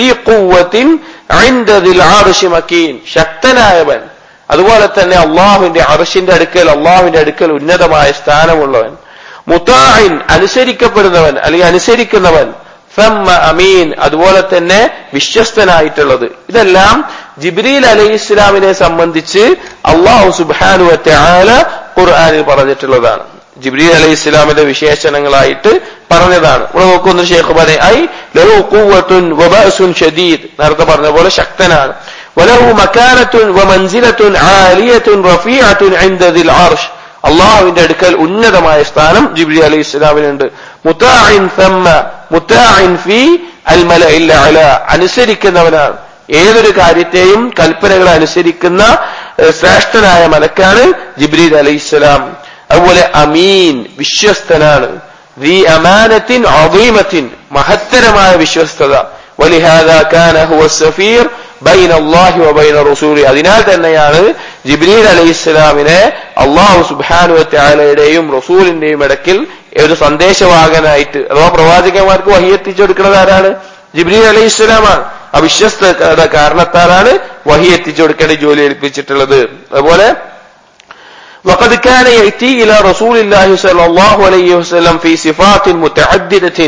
പറയാണ് ശക്തനായവൻ അതുപോലെ തന്നെ അള്ളാഹുവിന്റെ അർഷിന്റെ അടുക്കൽ അള്ളാഹുവിന്റെ അടുക്കൽ ഉന്നതമായ സ്ഥാനമുള്ളവൻ മുത്താഹിൻ അനുസരിക്കപ്പെടുന്നവൻ അല്ലെങ്കിൽ അനുസരിക്കുന്നവൻ ഫമ്മ അമീൻ അതുപോലെ തന്നെ വിശ്വസ്തനായിട്ടുള്ളത് ഇതെല്ലാം ജിബ്രീൽ അലൈഹി ഇസ്ലാമിനെ സംബന്ധിച്ച് അള്ളാഹു സുബാനുവത്തെ ആല ഖുർആാനിൽ പറഞ്ഞിട്ടുള്ളതാണ് ജിബ്രീൽ അലൈഹി ഇസ്ലാമിന്റെ വിശേഷണങ്ങളായിട്ട് പറഞ്ഞതാണ് ഇവിടെ നോക്കുന്ന ഷേഖ് പറയും ഐ ലഹു ഖുവ്വത്തുൻ വബഅസുൻ ഷദീദ് നേരത്തെ പറഞ്ഞ പോലെ ശക്തനാണ് വലഹു മക്കാനത്തുൻ വമൻസിലത്തുൻ ആലിയത്തുൻ റഫീഅത്തുൻ ഇൻദ ദിൽ അർഷ് അള്ളാഹുവിന്റെ അടുക്കൽ ഉന്നതമായ സ്ഥാനം ജിബ്രി അലൈഹി ഇസ്ലാമിനുണ്ട് മുത്താഇൻ സമ്മ മുത്താഇൻ ഫി അൽ മലഇൽ അല അനുസരിക്കുന്നവനാണ് ഏതൊരു കാര്യത്തെയും കൽപ്പനകളെ അനുസരിക്കുന്ന ശ്രേഷ്ഠനായ മലക്കാണ് ജിബ്രീൽ അലൈഹി ഇസ്ലാം അതുപോലെ അമീൻ വിശ്വസ്തനാണ് ദി അമാനത്തിൻ അദീമത്തിൻ മഹത്തരമായ വിശ്വസ്തത ولهذا كان هو السفير ബൈൻ അള്ളാഹി വബൈന റസൂലി അതിനാൽ തന്നെയാണ് ജിബ്രീൽ അലൈഹി ഇസ്ലാമിനെ അള്ളാഹു സുബാനുവറ്റാലയുടെയും റസൂലിന്റെയും ഇടയ്ക്കിൽ ഒരു സന്ദേശവാഹനായിട്ട് അഥവാ പ്രവാചകന്മാർക്ക് വഹിയെത്തിച്ചെടുക്കുന്നത് ആരാണ് ജിബ്രീൽ അലൈഹി ഇസ്ലാമാണ് അവിശ്വസ്തയുടെ കാരണത്താലാണ് വഹി എത്തിച്ചു കൊടുക്കേണ്ട ജോലി ഏൽപ്പിച്ചിട്ടുള്ളത് അതുപോലെ وقد كان يأتي إلى رسول الله صلى الله عليه وسلم في صفات متعددة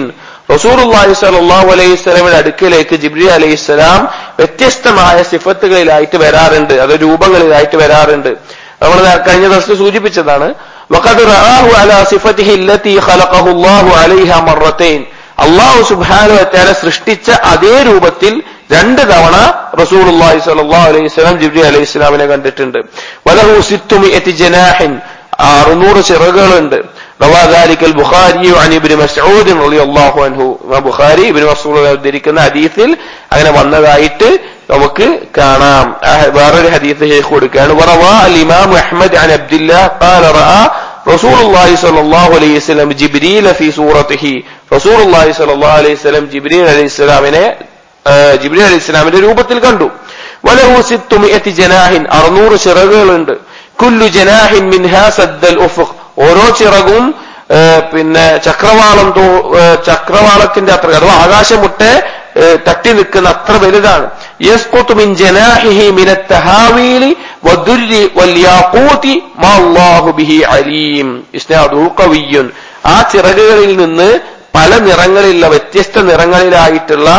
റസൂർഹി സലാഹു അലൈഹി സ്വലമിന്റെ അടുക്കിലേക്ക് ജിബ്രി അലൈഹി സ്വലാം വ്യത്യസ്തമായ സിഫത്തുകളിലായിട്ട് വരാറുണ്ട് അത് രൂപങ്ങളിലായിട്ട് വരാറുണ്ട് നമ്മൾ കഴിഞ്ഞ ദിവസം സൂചിപ്പിച്ചതാണ് വഖദ് റആഹു അലാ സിഫത്തിഹി അല്ലതി ഖലഖഹു അല്ലാഹു അലൈഹ മറത്തൈൻ അള്ളാഹു സുബ്ഹാനഹു വതആല സൃഷ്ടിച്ച അതേ രൂപത്തിൽ രണ്ട് തവണ റസൂലുള്ളാഹി സ്വല്ലല്ലാഹു അലൈഹി വസല്ലം ജിബ്രി അലൈഹി സ്വലാമിനെ കണ്ടിട്ടുണ്ട് വലഹു സിത്തുമിയത്തി ജനാഹിൻ അറുന്നൂറ് ചിറകുകളുണ്ട് റവാ ذلك البخاري عن ابن مسعود رضي الله عنه ബുഖാരി ഇബ്നു മസ്ഊദ് ഉദ്ധരിക്കുന്ന ഹദീസിൽ അങ്ങനെ വന്നതായിട്ട് നമുക്ക് കാണാം വേറൊരു ഹദീസ് ഷെയ്ഖ് കൊടുക്കുകയാണ് വറവാ അൽ ഇമാം അഹ്മദ് عن عبد الله قال راى رسول الله صلى الله عليه وسلم جبريل في صورته رسول الله صلى الله عليه وسلم ജിബ്രീൽ അലൈഹി സ്വലാമിനെ ജിബ്രീൽ അലൈഹി സ്വലാമിന്റെ രൂപത്തിൽ കണ്ടു വലഹു സിത്തുമിയത്തി ജനാഹിൻ അറുന്നൂറ് ചിറകുകളുണ്ട് കുല്ലു ജനാഹിൻ മിൻഹാ സദ്ദൽ ഉഫുഖ് ഓരോ ചിറകും പിന്നെ ചക്രവാളം ചക്രവാളത്തിന്റെ അത്ര അഥവാ ആകാശമുട്ടെ തട്ടി നിൽക്കുന്ന അത്ര വലുതാണ് യസ്കുത്തു മിൻ ജനാഹിഹി മിന തഹാവീലി വദുരി വൽയാഖൂതി മാ അല്ലാഹു ബിഹി അലീം ഇസ്നാദു ഖവിയ്യുൻ ആ ചിറകുകളിൽ നിന്ന് പല നിറങ്ങളിലുള്ള വ്യത്യസ്ത നിറങ്ങളിലായിട്ടുള്ള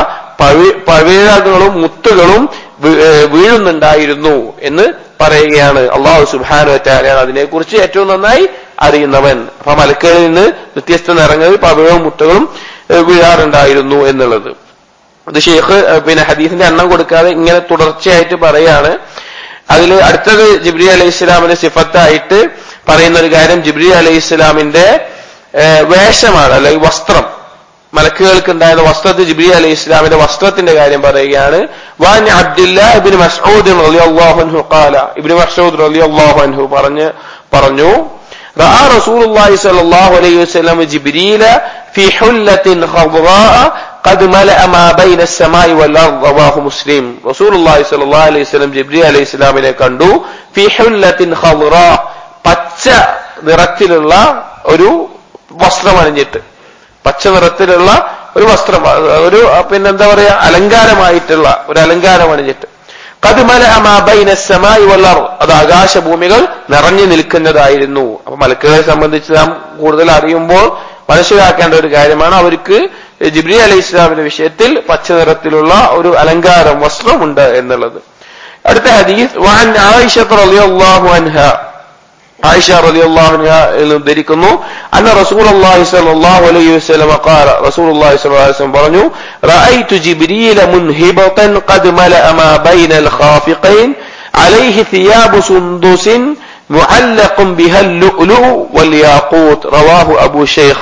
പവിഴകളും മുത്തുകളും വീഴുന്നുണ്ടായിരുന്നു എന്ന് പറയുകയാണ് അള്ളാഹു സുബാനു വറ്റാലാണ് അതിനെക്കുറിച്ച് ഏറ്റവും നന്നായി അറിയുന്നവൻ അപ്പൊ മലക്കുകളിൽ നിന്ന് വ്യത്യസ്ത നിറങ്ങളിൽ പവിഴവും മുട്ടകളും വീഴാറുണ്ടായിരുന്നു എന്നുള്ളത് ഇത് ഷെയ്ഖ് പിന്നെ ഹദീസിന്റെ എണ്ണം കൊടുക്കാതെ ഇങ്ങനെ തുടർച്ചയായിട്ട് പറയാണ് അതിൽ അടുത്തത് ജിബ്രി അലൈഹി ഇസ്ലാമിന്റെ സിഫത്തായിട്ട് പറയുന്ന ഒരു കാര്യം ജിബ്രി അലൈഹി ഇസ്ലാമിന്റെ വേഷമാണ് അല്ലെങ്കിൽ വസ്ത്രം മലക്കുകൾക്ക് ഉണ്ടായിരുന്ന വസ്ത്രത്തിൽ ജിബ്രി അലൈഹി ഇസ്ലാമിന്റെ വസ്ത്രത്തിന്റെ കാര്യം പറയുകയാണ് വാൻ അബ്ദുല്ലാ ഇബ്നു മസ്ഊദ് റളിയല്ലാഹു അൻഹു ഖാല ഇബ്നു മസ്ഊദ് റളിയല്ലാഹു അൻഹു പറഞ്ഞു പറഞ്ഞു رأى رسول الله صلى الله عليه وسلم جبريل في حلة خضراء قد ملأ ما بين السماء والأرض رواه مسلم رسول الله صلى الله عليه وسلم جبريل عليه السلام കണ്ടു في حلة خضراء പച്ച നിറത്തിലുള്ള ഒരു വസ്ത്രം അണിഞ്ഞിട്ട് പച്ച നിറത്തിലുള്ള ഒരു വസ്ത്രം ഒരു പിന്നെന്താ പറയാ അലങ്കാരമായിട്ടുള്ള ഒരു അലങ്കാരം അണിഞ്ഞിട്ട് കതുമല അമാബൈനസമായി വല്ലർ അത് ആകാശഭൂമികൾ നിറഞ്ഞു നിൽക്കുന്നതായിരുന്നു അപ്പൊ മലക്കുകളെ സംബന്ധിച്ച് നാം കൂടുതൽ അറിയുമ്പോൾ മനസ്സിലാക്കേണ്ട ഒരു കാര്യമാണ് അവർക്ക് ജിബ്രി അലൈഹി ഇസ്ലാമിന്റെ വിഷയത്തിൽ പച്ച നിറത്തിലുള്ള ഒരു അലങ്കാരം വസ്ത്രമുണ്ട് എന്നുള്ളത് അടുത്ത ഹദീസ് വാൻ ആയിഷ റളിയല്ലാഹു അൻഹ ആയിഷ റളിയല്ലാഹു അൻഹ ഉദ്ധരിക്കുന്നു അന്ന റസൂലുള്ളാഹി സ്വല്ലല്ലാഹു അലൈഹി വസല്ലം ഖാല റസൂലുള്ളാഹി സ്വല്ലല്ലാഹു അലൈഹി വസല്ലം പറഞ്ഞു റഅയ്തു ജിബ്രീല മുൻഹിബതൻ ഖദ് മലഅ മാ ബൈനൽ ഖാഫിഖൈൻ അലൈഹി സിയാബു സുന്ദുസിൻ معلق بها اللؤلؤ والياقوت رواه أبو شيخ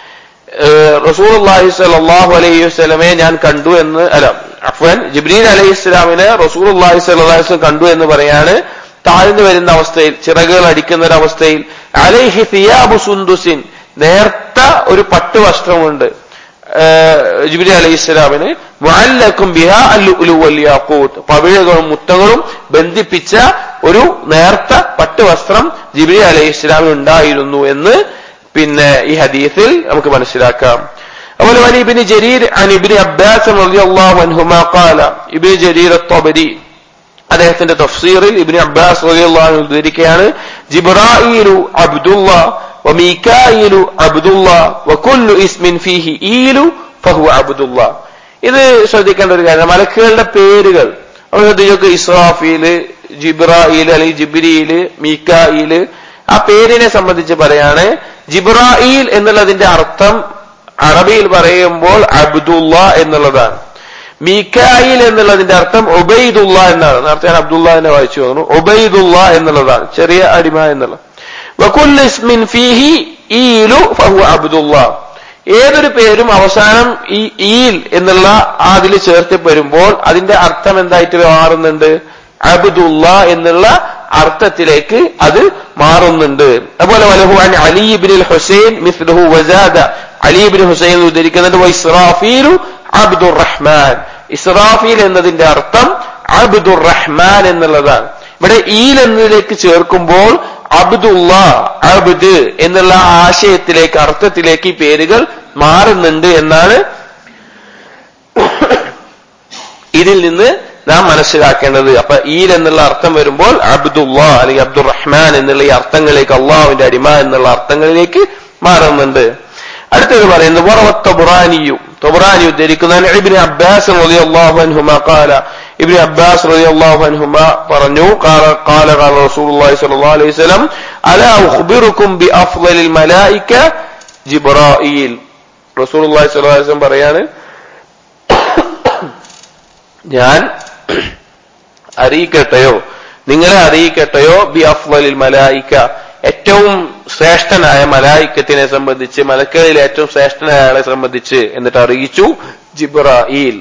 റസൂലുള്ളാഹി സ്വല്ലല്ലാഹു അലൈഹി വസല്ലമയെ ഞാൻ കണ്ടു എന്ന് അല്ല അഫ്വാൻ ജിബ്രീൽ അലൈഹി ഇസ്ലാമിനെ റസൂലുള്ളാഹി സ്വല്ലല്ലാഹു അലൈഹി വസല്ലം കണ്ടു എന്ന് പറയാണ് താഴ്ന്നു വരുന്ന അവസ്ഥയിൽ ചിറകുകൾ അടിക്കുന്ന ഒരു അവസ്ഥയിൽ അലൈഹി സിയാബു സുന്ദുസിൻ നേർത്ത ഒരു പട്ട് വസ്ത്രമുണ്ട് ജിബിലി അലൈഹി ഇസ്ലാമിന് മുഅല്ലക്കും ബിഹ അല്ലുലു വല്യാഖൂത്ത് പവിഴകളും മുത്തകളും ബന്ധിപ്പിച്ച ഒരു നേർത്ത പട്ട് വസ്ത്രം ജിബിലി അലൈഹി ഇസ്ലാമിന് ഉണ്ടായിരുന്നു എന്ന് പിന്നെ ഈ ഹദീസിൽ നമുക്ക് മനസ്സിലാക്കാം അതുപോലെ വലി ഇബിന് ജരീർ അൻ ഇബിന് അബ്ബാസ് റളിയല്ലാഹു അൻഹുമാ ഖാല ഇബിന് ജരീർ അത്ത് അദ്ദേഹത്തിന്റെ തഫ്സീറിൽ ഇബ്നു അബ്ബാസ് റളിയല്ലാഹു അൻഹു ഉദ്ധരിക്കുകയാണ് ജിബ്രായീലു അബ്ദുള്ള വമീകായിലു അബ്ദുള്ള വകുല്ലു ഇസ്മിൻ ഫീഹി ഈലു ഫഹുവ അബ്ദുള്ള ഇത് ശ്രദ്ധിക്കേണ്ട ഒരു കാര്യം മലക്കുകളുടെ പേരുകൾ നമ്മൾ ശ്രദ്ധിച്ചൊക്കെ ഇസ്രാഫീല് ജിബ്രായിൽ അല്ലെങ്കിൽ ജിബ്രീല് മീക്കായില് ആ പേരിനെ സംബന്ധിച്ച് പറയാണ് ജിബ്രായിൽ എന്നുള്ളതിന്റെ അർത്ഥം അറബിയിൽ പറയുമ്പോൾ അബ്ദുള്ള എന്നുള്ളതാണ് മീക്കായിൽ എന്നുള്ളതിന്റെ അർത്ഥം ഒബൈദുള്ള എന്നാണ് നേരത്തെ ഞാൻ അബ്ദുള്ള എന്നെ വായിച്ചു തോന്നുന്നു ഒബൈദുള്ള എന്നുള്ളതാണ് ചെറിയ അടിമ എന്നുള്ള വകുൽ ഇസ്മിൻ ഫീഹി ഈലു ഫഹു അബ്ദുള്ള ഏതൊരു പേരും അവസാനം ഈ ഈൽ എന്നുള്ള അതിൽ ചേർത്ത് വരുമ്പോൾ അതിന്റെ അർത്ഥം എന്തായിട്ട് മാറുന്നുണ്ട് അബ്ദുള്ള എന്നുള്ള അർത്ഥത്തിലേക്ക് അത് മാറുന്നുണ്ട് അതുപോലെ വലഹുവാൻ അലിബിൻ ഹുസൈൻ മിസ്ലുഹു വജാദ അലിബിൻ ഹുസൈൻ ഉദ്ധരിക്കുന്നുണ്ട് വൈസ്റാഫീലു അബ്ദുർ റഹ്മാൻ ഇസ്രാഫീൽ എന്നതിന്റെ അർത്ഥം അബ്ദുർ റഹ്മാൻ എന്നുള്ളതാണ് ഇവിടെ ഈൽ എന്നതിലേക്ക് ചേർക്കുമ്പോൾ അബ്ദുള്ള അബ്ദ് എന്നുള്ള ആശയത്തിലേക്ക് അർത്ഥത്തിലേക്ക് ഈ പേരുകൾ മാറുന്നുണ്ട് എന്നാണ് ഇതിൽ നിന്ന് നാം മനസ്സിലാക്കേണ്ടത് അപ്പൊ ഈൽ എന്നുള്ള അർത്ഥം വരുമ്പോൾ അബ്ദുള്ള അല്ലെങ്കിൽ അബ്ദുർ റഹ്മാൻ എന്നുള്ള ഈ അർത്ഥങ്ങളിലേക്ക് അള്ളാഹുവിന്റെ അടിമ എന്നുള്ള അർത്ഥങ്ങളിലേക്ക് മാറുന്നുണ്ട് അടുത്തത് പറയുന്നത് വറവത്ത ബുറാനിയു തൊബറാനി ഉദ്ധരിക്കുന്ന ഇബ്നു അബ്ബാസ് റളിയല്ലാഹു അൻഹുമ ഖാല ഇബ്നു അബ്ബാസ് റളിയല്ലാഹു അൻഹുമ പറഞ്ഞു ഖാല ഖാല ഖാല റസൂലുള്ളാഹി സ്വല്ലല്ലാഹു അലൈഹി വസല്ലം അലാ ഉഖ്ബിറുക്കും ബി അഫ്ളലിൽ മലായിക ജിബ്രായീൽ റസൂലുള്ളാഹി സ്വല്ലല്ലാഹു അലൈഹി വസല്ലം പറയാണ് ഞാൻ അറിയിക്കട്ടെയോ നിങ്ങളെ അറിയിക്കട്ടെയോ ബി അഫ്വലിൽ മലായിക്ക ഏറ്റവും ശ്രേഷ്ഠനായ മലായിക്കത്തിനെ സംബന്ധിച്ച് മലക്കുകളിൽ ഏറ്റവും ശ്രേഷ്ഠനായ ആളെ സംബന്ധിച്ച് എന്നിട്ട് അറിയിച്ചു ജിബ്രായിൽ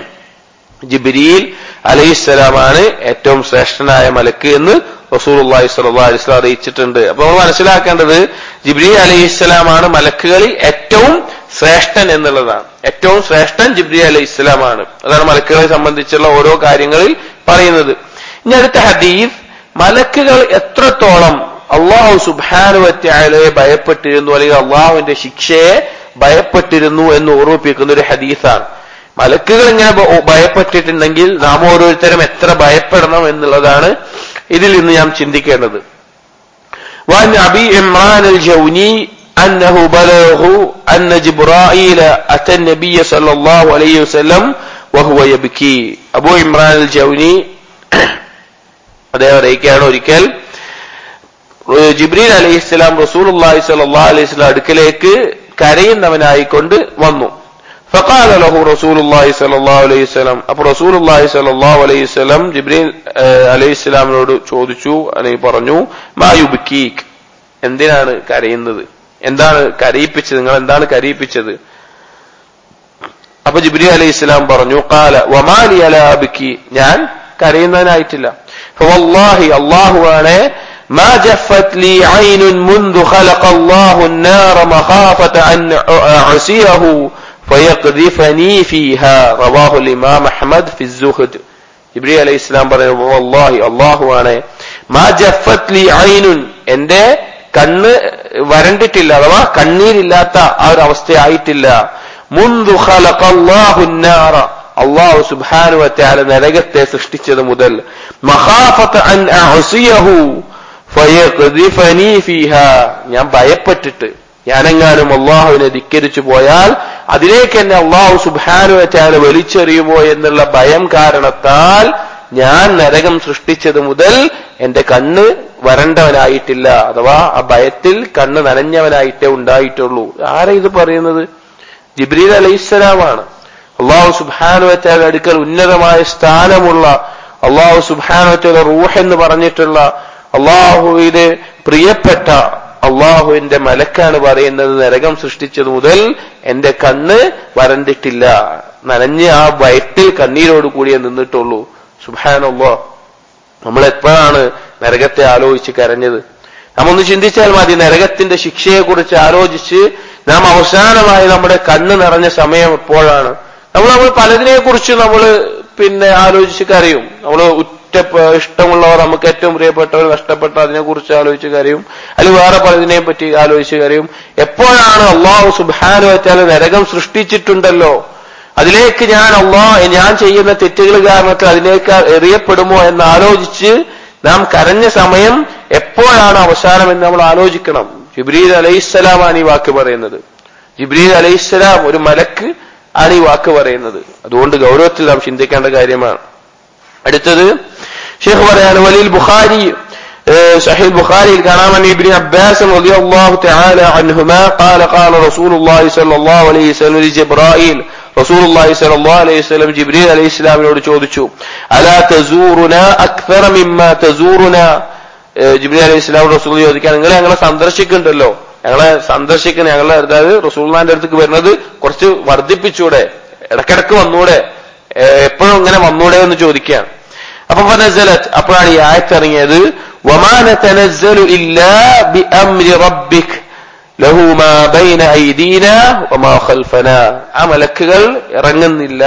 ജിബ്രീൽ അലൈഹിസ്സലാമാണ് ഏറ്റവും ശ്രേഷ്ഠനായ മലക്ക് എന്ന് റസൂലുള്ളാഹി സ്വല്ലല്ലാഹു അലൈഹി വസല്ലം അറിയിച്ചിട്ടുണ്ട് അപ്പോൾ നമ്മൾ മനസ്സിലാക്കേണ്ടത് ജിബ്രീൽ അലൈഹിസ്സലാമാണ് മലക്കുകളിൽ ഏറ്റവും ശ്രേഷ്ഠൻ എന്നുള്ളതാണ് ഏറ്റവും ശ്രേഷ്ഠൻ ജിബ്രി അലൈഹി ഇസ്ലാമാണ് അതാണ് മലക്കുകളെ സംബന്ധിച്ചുള്ള ഓരോ കാര്യങ്ങളിൽ പറയുന്നത് ഇനി അടുത്ത ഹദീഫ് മലക്കുകൾ എത്രത്തോളം അള്ളാഹു സുബാനുവറ്റായാലയെ ഭയപ്പെട്ടിരുന്നു അല്ലെങ്കിൽ അള്ളാഹുവിന്റെ ശിക്ഷയെ ഭയപ്പെട്ടിരുന്നു എന്ന് ഓർമ്മിപ്പിക്കുന്ന ഒരു ഹദീസാണ് മലക്കുകൾ ഇങ്ങനെ ഭ- ഭയപ്പെട്ടിട്ടുണ്ടെങ്കിൽ നാം ഓരോരുത്തരും എത്ര ഭയപ്പെടണം എന്നുള്ളതാണ് ഇതിൽ നിന്ന് നാം ചിന്തിക്കേണ്ടത് وعن أبي عمران الجوني أنه بلغه أن جبرائيل أتى النبي صلى الله عليه وسلم وهو يبكي أبو عمران الجوني അദ്ദേഹം അറിയിക്കുകയാണ് ഒരിക്കൽ ജിബ്രീൽ അലൈഹി സ്വലാം റസൂൽ അള്ളാഹി സല്ലാ അലൈഹി സ്വലാം അടുക്കലേക്ക് കരയുന്നവനായിക്കൊണ്ട് വന്നു فقال له رسول الله صلى الله عليه وسلم അപ്പോൾ റസൂൽ അള്ളാഹി സല്ലല്ലാഹു അലൈഹി വസല്ലം ജിബ്രീൽ അലൈഹി സ്വലാമിനോട് ചോദിച്ചു അല്ലെങ്കിൽ പറഞ്ഞു മാ യുബ്കീക് എന്തിനാണ് കരയുന്നത് എന്താണ് കരയിപ്പിച്ചത് നിങ്ങൾ എന്താണ് കരയിപ്പിച്ചത് അപ്പൊ ജിബ്രി അലൈഹി ഇസ്ലാം പറഞ്ഞു കാല വമാലി അല അബിക്കി ഞാൻ കരയുന്നതിനായിട്ടില്ല فوالله الله ആണ് ما جفت لي عين منذ خلق الله النار مخافة أن أعصيه فيقذفني فيها رواه الإمام أحمد في الزهد ജിബ്രി അലൈഹി ഇസ്ലാം പറഞ്ഞു വല്ലാഹി അള്ളാഹു ആണ് മാ ജഫത് ലി ഐനുൻ എന്റെ കണ്ണ് വരണ്ടിട്ടില്ല അഥവാ കണ്ണീരില്ലാത്ത ആ ഒരു അവസ്ഥയായിട്ടില്ല മുന്തു ഖലഖല്ലാഹു النار അള്ളാഹു സുബ്ഹാനഹു വതആല നരകത്തെ സൃഷ്ടിച്ചത് മുതൽ മഖാഫത അൻ അഅസിയഹു ഫയഖ്ദിഫനി ഫീഹാ ഞാൻ ഭയപ്പെട്ടിട്ട് ഞാനെങ്ങാനും അള്ളാഹുവിനെ ധിക്കരിച്ചു പോയാൽ അതിലേക്ക് എന്നെ അള്ളാഹു സുബാനു വെച്ചാൽ വലിച്ചെറിയുമോ എന്നുള്ള ഭയം കാരണത്താൽ ഞാൻ നരകം സൃഷ്ടിച്ചത് മുതൽ എന്റെ കണ്ണ് വരണ്ടവനായിട്ടില്ല അഥവാ ആ ഭയത്തിൽ കണ്ണ് നനഞ്ഞവനായിട്ടേ ഉണ്ടായിട്ടുള്ളൂ ആരാ ഇത് പറയുന്നത് ജിബ്രീൽ അലൈഹിസ്സലാമാണ് അള്ളാഹു സുബാനു വെച്ചാൽ അടുക്കൽ ഉന്നതമായ സ്ഥാനമുള്ള അള്ളാഹു സുബാനു വെച്ചാൽ റൂഹ് എന്ന് പറഞ്ഞിട്ടുള്ള അള്ളാഹുവിന് പ്രിയപ്പെട്ട അള്ളാഹുവിന്റെ മലക്കാണ് പറയുന്നത് നരകം സൃഷ്ടിച്ചത് മുതൽ എന്റെ കണ്ണ് വരണ്ടിട്ടില്ല നനഞ്ഞ് ആ വയറ്റിൽ കണ്ണീരോട് കൂടിയേ നിന്നിട്ടുള്ളൂ സുബാനല്ലോ നമ്മൾ എപ്പോഴാണ് നരകത്തെ ആലോചിച്ച് കരഞ്ഞത് നാം ഒന്ന് ചിന്തിച്ചാൽ മതി നരകത്തിന്റെ ശിക്ഷയെക്കുറിച്ച് ആലോചിച്ച് നാം അവസാനമായി നമ്മുടെ കണ്ണ് നിറഞ്ഞ സമയം എപ്പോഴാണ് നമ്മൾ നമ്മൾ പലതിനെ കുറിച്ച് നമ്മൾ പിന്നെ ആലോചിച്ച് കരയും നമ്മൾ ഉറ്റ ഇഷ്ടമുള്ളവർ നമുക്ക് ഏറ്റവും പ്രിയപ്പെട്ടവർ നഷ്ടപ്പെട്ട അതിനെ കുറിച്ച് ആലോചിച്ച് കരയും അല്ലെങ്കിൽ വേറെ പലതിനെയും പറ്റി ആലോചിച്ച് കരയും എപ്പോഴാണ് അള്ളാഹു സുബാനു വെച്ചാൽ നരകം സൃഷ്ടിച്ചിട്ടുണ്ടല്ലോ അതിലേക്ക് ഞാൻ അള്ളാഹ് ഞാൻ ചെയ്യുന്ന തെറ്റുകൾ കാരണത്തിൽ അതിലേക്ക് എറിയപ്പെടുമോ എന്ന് ആലോചിച്ച് നാം കരഞ്ഞ സമയം എപ്പോഴാണ് അവസാനം എന്ന് നമ്മൾ ആലോചിക്കണം ജിബ്രീൽ അലൈഹിസ്സലാമാണ് ഈ വാക്ക് പറയുന്നത് ജിബ്രീൽ അലൈഹിസ്സലാം ഒരു മലക്ക് ആണ് ഈ വാക്ക് പറയുന്നത് അതുകൊണ്ട് ഗൗരവത്തിൽ നാം ചിന്തിക്കേണ്ട കാര്യമാണ് അടുത്തത് ഷെയ്ഖ് പറയാണ് വലിൽ ബുഖാരി صحيح البخاري كلام عن ابن عباس رضي الله تعالى عنهما قال قال رسول الله صلى الله عليه وسلم لجبرائيل رسول الله صلى الله عليه وسلم جبريل عليه السلام നോട് ചോദിച്ചു അലാ തസൂറുന അക്തറ മിമ്മ തസൂറുന ജിബ്രീൽ അലൈഹി ഇസ്ലാം റസൂൽ ചോദിക്കാൻ നിങ്ങൾ ഞങ്ങളെ സന്ദർശിക്കുന്നുണ്ടല്ലോ ഞങ്ങളെ സന്ദർശിക്കുന്ന ഞങ്ങളെ അതായത് റസൂൽമാന്റെ അടുത്തേക്ക് വരുന്നത് കുറച്ച് വർദ്ധിപ്പിച്ചൂടെ ഇടക്കിടക്ക് വന്നൂടെ എപ്പോഴും ഇങ്ങനെ വന്നൂടെ എന്ന് ചോദിക്കുകയാണ് അപ്പൊ ഫനസലത്ത് അപ്പോഴാണ് ഈ ആയത്തിറങ്ങിയത് وما نتنزل إلا بأمر ربك له ما بين أيدينا وما خلفنا ആ മലക്കുകൾ ഇറങ്ങുന്നില്ല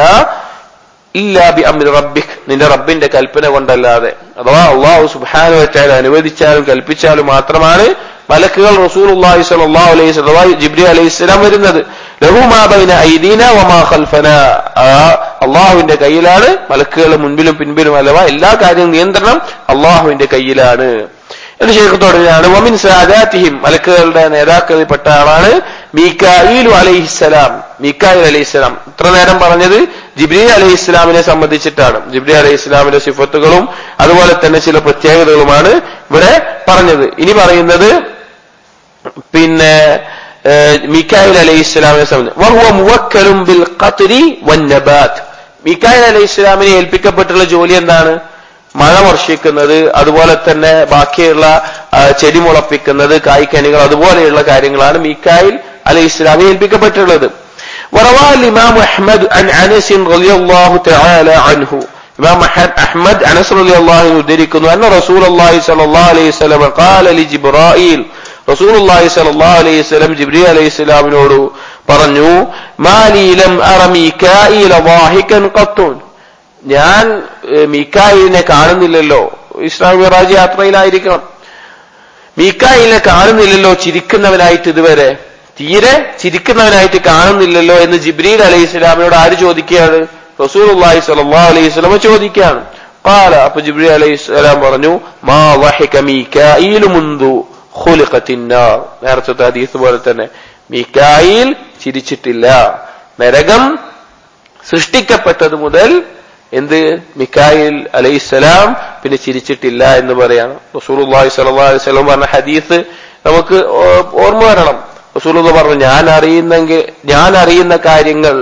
ഇല്ലാ ബി അമ്രി റബ്ബിക് നിന്റെ റബ്ബിന്റെ കൽപ്പന കൊണ്ടല്ലാതെ അഥവാ അള്ളാഹു സുബാനു വെച്ചാൽ അനുവദിച്ചാലും കൽപ്പിച്ചാലും മാത്രമാണ് മലക്കുകൾ റസൂൽ അള്ളാഹി സലാഹു അലൈഹി അഥവാ ജിബ്രി അലൈഹി സ്വലാം വരുന്നത് ലഹുമാബൈന ഐദീന വമാ ഖൽഫന ആ അള്ളാഹുവിന്റെ കയ്യിലാണ് മലക്കുകൾ മുൻപിലും പിൻപിലും അഥവാ എല്ലാ കാര്യവും നിയന്ത്രണം അള്ളാഹുവിന്റെ കയ്യിലാണ് എന്ന് ഷെയ്ഖ് തുടരുകയാണ് വമിൻ സാദാത്തിഹിം മലക്കുകളുടെ നേതാക്കളിൽപ്പെട്ട ആളാണ് മീക്കായിലു അലൈഹിസ്സലാം മീക്കായിൽ അലൈഹിസ്സലാം ഇത്ര നേരം പറഞ്ഞത് ജിബ്രീൽ അലൈഹി ഇസ്ലാമിനെ സംബന്ധിച്ചിട്ടാണ് ജിബ്രീൽ അലൈഹി ഇസ്ലാമിന്റെ സിഫത്തുകളും അതുപോലെ തന്നെ ചില പ്രത്യേകതകളുമാണ് ഇവിടെ പറഞ്ഞത് ഇനി പറയുന്നത് പിന്നെ മീക്കായിൽ അലൈഹി ഇസ്ലാമിനെ സംബന്ധിച്ച് ബിൽ ഖത്രി വന്നബാത്ത് മീക്കായിൽ അലൈഹി ഇസ്ലാമിനെ ഏൽപ്പിക്കപ്പെട്ടുള്ള ജോലി എന്താണ് മഴ വർഷിക്കുന്നത് അതുപോലെ തന്നെ ബാക്കിയുള്ള ചെടി മുളപ്പിക്കുന്നത് കായ്ക്കനികൾ അതുപോലെയുള്ള കാര്യങ്ങളാണ് മീക്കായിൽ അലൈഹി ഇസ്ലാമി ഏൽപ്പിക്കപ്പെട്ടുള്ളത് وروى الإمام أحمد عن أنس رضي الله تعالى عنه إمام أحمد أنس رضي الله عنه يدركنا أن رسول الله صلى الله عليه وسلم قال لجبرائيل رسول الله صلى الله عليه وسلم جبريل عليه السلام നോട് പറഞ്ഞു മാലീലം അറ മീക്കായില വാഹിക്കൻ ഖത്തുൻ ഞാൻ മീക്കായിലിനെ കാണുന്നില്ലല്ലോ ഇസ്ലാം മിറാജ് യാത്രയിലായിരിക്കണം മീക്കായിലിനെ കാണുന്നില്ലല്ലോ ചിരിക്കുന്നവനായിട്ട് ഇതുവരെ തീരെ ചിരിക്കുന്നവനായിട്ട് കാണുന്നില്ലല്ലോ എന്ന് ജിബ്രീൽ അലൈഹി ഇസ്ലാമിനോട് ആര് ചോദിക്കുകയാണ് റസൂൽ അള്ളാഹി സലാ അലൈഹി സ്വലമ ചോദിക്കുകയാണ് قال അപ്പൊ ജിബ്രീൽ അലൈഹി സ്വലാം പറഞ്ഞു മാ വഹിക മീക്കായിലു മുന്തു ഖുലിഖത്തിന്നാർ നേരത്തെ ഹദീസ് പോലെ തന്നെ മീക്കായിൽ ചിരിച്ചിട്ടില്ല നരകം സൃഷ്ടിക്കപ്പെട്ടത് മുതൽ എന്ത് മിക്കായിൽ അലൈഹിസ്സലാം പിന്നെ ചിരിച്ചിട്ടില്ല എന്ന് പറയാണ് റസൂലുള്ളാഹി സ്വല്ലല്ലാഹു അലൈഹി വസല്ലം പറഞ്ഞ ഹദീസ് നമുക്ക് ഓർമ്മ വരണം റസൂലുള്ള പറഞ്ഞു ഞാൻ അറിയുന്നെങ്കിൽ ഞാൻ അറിയുന്ന കാര്യങ്ങൾ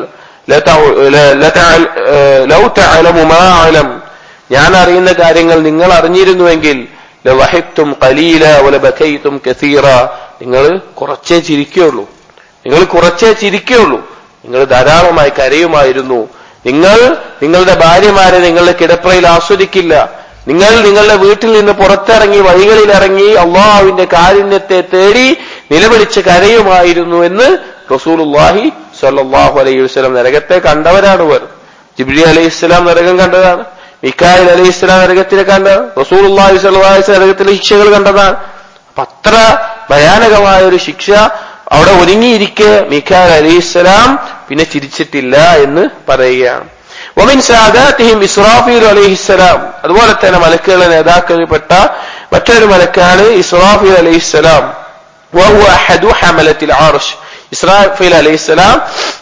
ലൗ തഅലമു മാ അലം ഞാൻ അറിയുന്ന കാര്യങ്ങൾ നിങ്ങൾ അറിഞ്ഞിരുന്നുവെങ്കിൽ ലവഹിത്തും ഖലീല വലബകൈതും കസീറ നിങ്ങൾ കുറച്ചേ ചിരിക്കുകയുള്ളൂ നിങ്ങൾ കുറച്ചേ ചിരിക്കുകയുള്ളൂ നിങ്ങൾ ധാരാളമായി കരയുമായിരുന്നു നിങ്ങൾ നിങ്ങളുടെ ഭാര്യമാരെ നിങ്ങളുടെ കിടപ്പറയിൽ ആസ്വദിക്കില്ല നിങ്ങൾ നിങ്ങളുടെ വീട്ടിൽ നിന്ന് പുറത്തിറങ്ങി വഴികളിൽ ഇറങ്ങി അള്ളാഹുവിന്റെ കാരുണ്യത്തെ തേടി നിലവിളിച്ച് കരയുമായിരുന്നു എന്ന് റസൂലുല്ലാഹി സല്ലാഹു അലൈഹി വസ്ലം നരകത്തെ കണ്ടവരാണ് ഇവർ ജിബ്രി അലൈഹി ഇസ്ലാം നരകം കണ്ടതാണ് മിക്കായിൽ അലൈഹി ഇസ്ലാം നരകത്തിനെ കണ്ടതാണ് റസൂലുല്ലാഹി സല്ലാഹി നരകത്തിലെ ശിക്ഷകൾ കണ്ടതാണ് അപ്പൊ അത്ര ഭയാനകമായ ഒരു ശിക്ഷ അവിടെ ഒരുങ്ങിയിരിക്കെ മിക്കാൽ അലൈഹിസ്സലാം പിന്നെ ചിരിച്ചിട്ടില്ല എന്ന് പറയുകയാണ് ഒമിൻ സാദാത്തിഹിം ഇസ്രാഫീൽ അലൈഹിസ്സലാം അതുപോലെ തന്നെ മലക്കുകളുടെ നേതാക്കളിൽപ്പെട്ട മറ്റൊരു മലക്കാണ് ഇസ്രാഫീൽ അലൈഹിസ്സലാം وهو أحد حملة العرش ഇസ്രാഫീൽ അലൈഹിസ്സലാം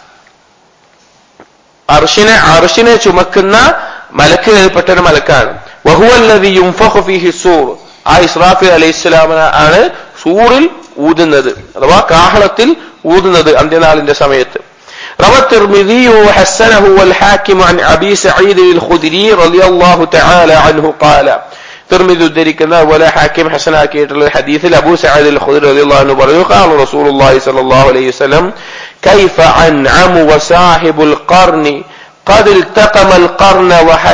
അർഷിനെ അർഷിനെ ചുമക്കുന്ന മലക്കുകളിൽപ്പെട്ട ഒരു മലക്കാണ് വഹുവല്ലതി യുംഫഖു ഫീഹി സൂർ ആ ഇസ്രാഫീൽ അലൈഹിസ്സലാമിന് ആണ് സൂറിൽ ഊതുന്നത് അഥവാ കാഹളത്തിൽ ഊതുന്നത് അന്ത്യനാളിന്റെ സമയത്ത് روى الترمذي وحسنه والحاكم عن أبي سعيد الخدري رضي الله تعالى عنه قال ترمذي ഉദ്ധരിക്കുന്ന അതുപോലെ ഹാക്കിം ഹസനാക്കിയിട്ടുള്ള ഹദീസിൽ അബൂ സഅദ് അൽ ഖുദരി റളിയല്ലാഹു അൻഹു പറഞ്ഞു قال رسول الله صلى الله عليه وسلم كيف أنعم وصاحب القرن قد التقم القرن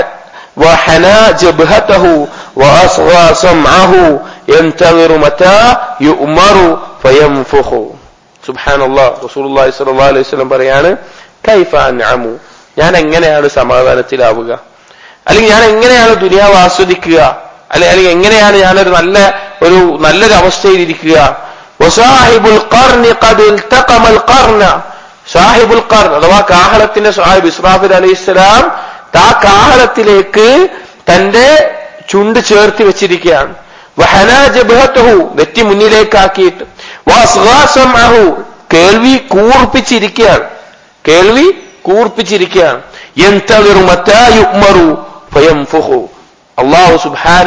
وحنى جبهته وأصغى سمعه ينتظر متى يؤمر فينفخ സുബാനല്ലാ റസൂലുള്ളാഹി സ്വല്ലല്ലാഹു അലൈഹി വസല്ലം പറയാണ് കൈഫ അൻഅമു ഞാൻ എങ്ങനെയാണ് സമാധാനത്തിലാവുക അല്ലെങ്കിൽ ഞാൻ എങ്ങനെയാണ് ദുനിയാവ് ആസ്വദിക്കുക അല്ലെ അല്ലെങ്കിൽ എങ്ങനെയാണ് ഞാനൊരു നല്ല ഒരു നല്ലൊരു അവസ്ഥയിൽ ഇരിക്കുക വസാഹിബുൽ ഖർനി ഖദ് ഇൽതഖമൽ ഖർന സാഹിബുൽ ഖർൻ അഥവാ കാഹളത്തിന്റെ സാഹിബ് ഇസ്രാഫിൽ അലൈഹിസ്സലാം ആ കാഹളത്തിലേക്ക് തന്റെ ചുണ്ട് ചേർത്തി വെച്ചിരിക്കുകയാണ് വഹനാ ജബ്ഹത്തുഹു നെറ്റി മുന്നിലേക്കാക്കിയിട്ട് വാസ്വാസമഹു കേൾവി കൂർപ്പിച്ചിരിക്കുകയാണ് കേൾവി കൂർപ്പിച്ചിരിക്കുകയാണ് എന്തവറു മറ്റായുമറു ഫയംഫുഹു അള്ളാഹു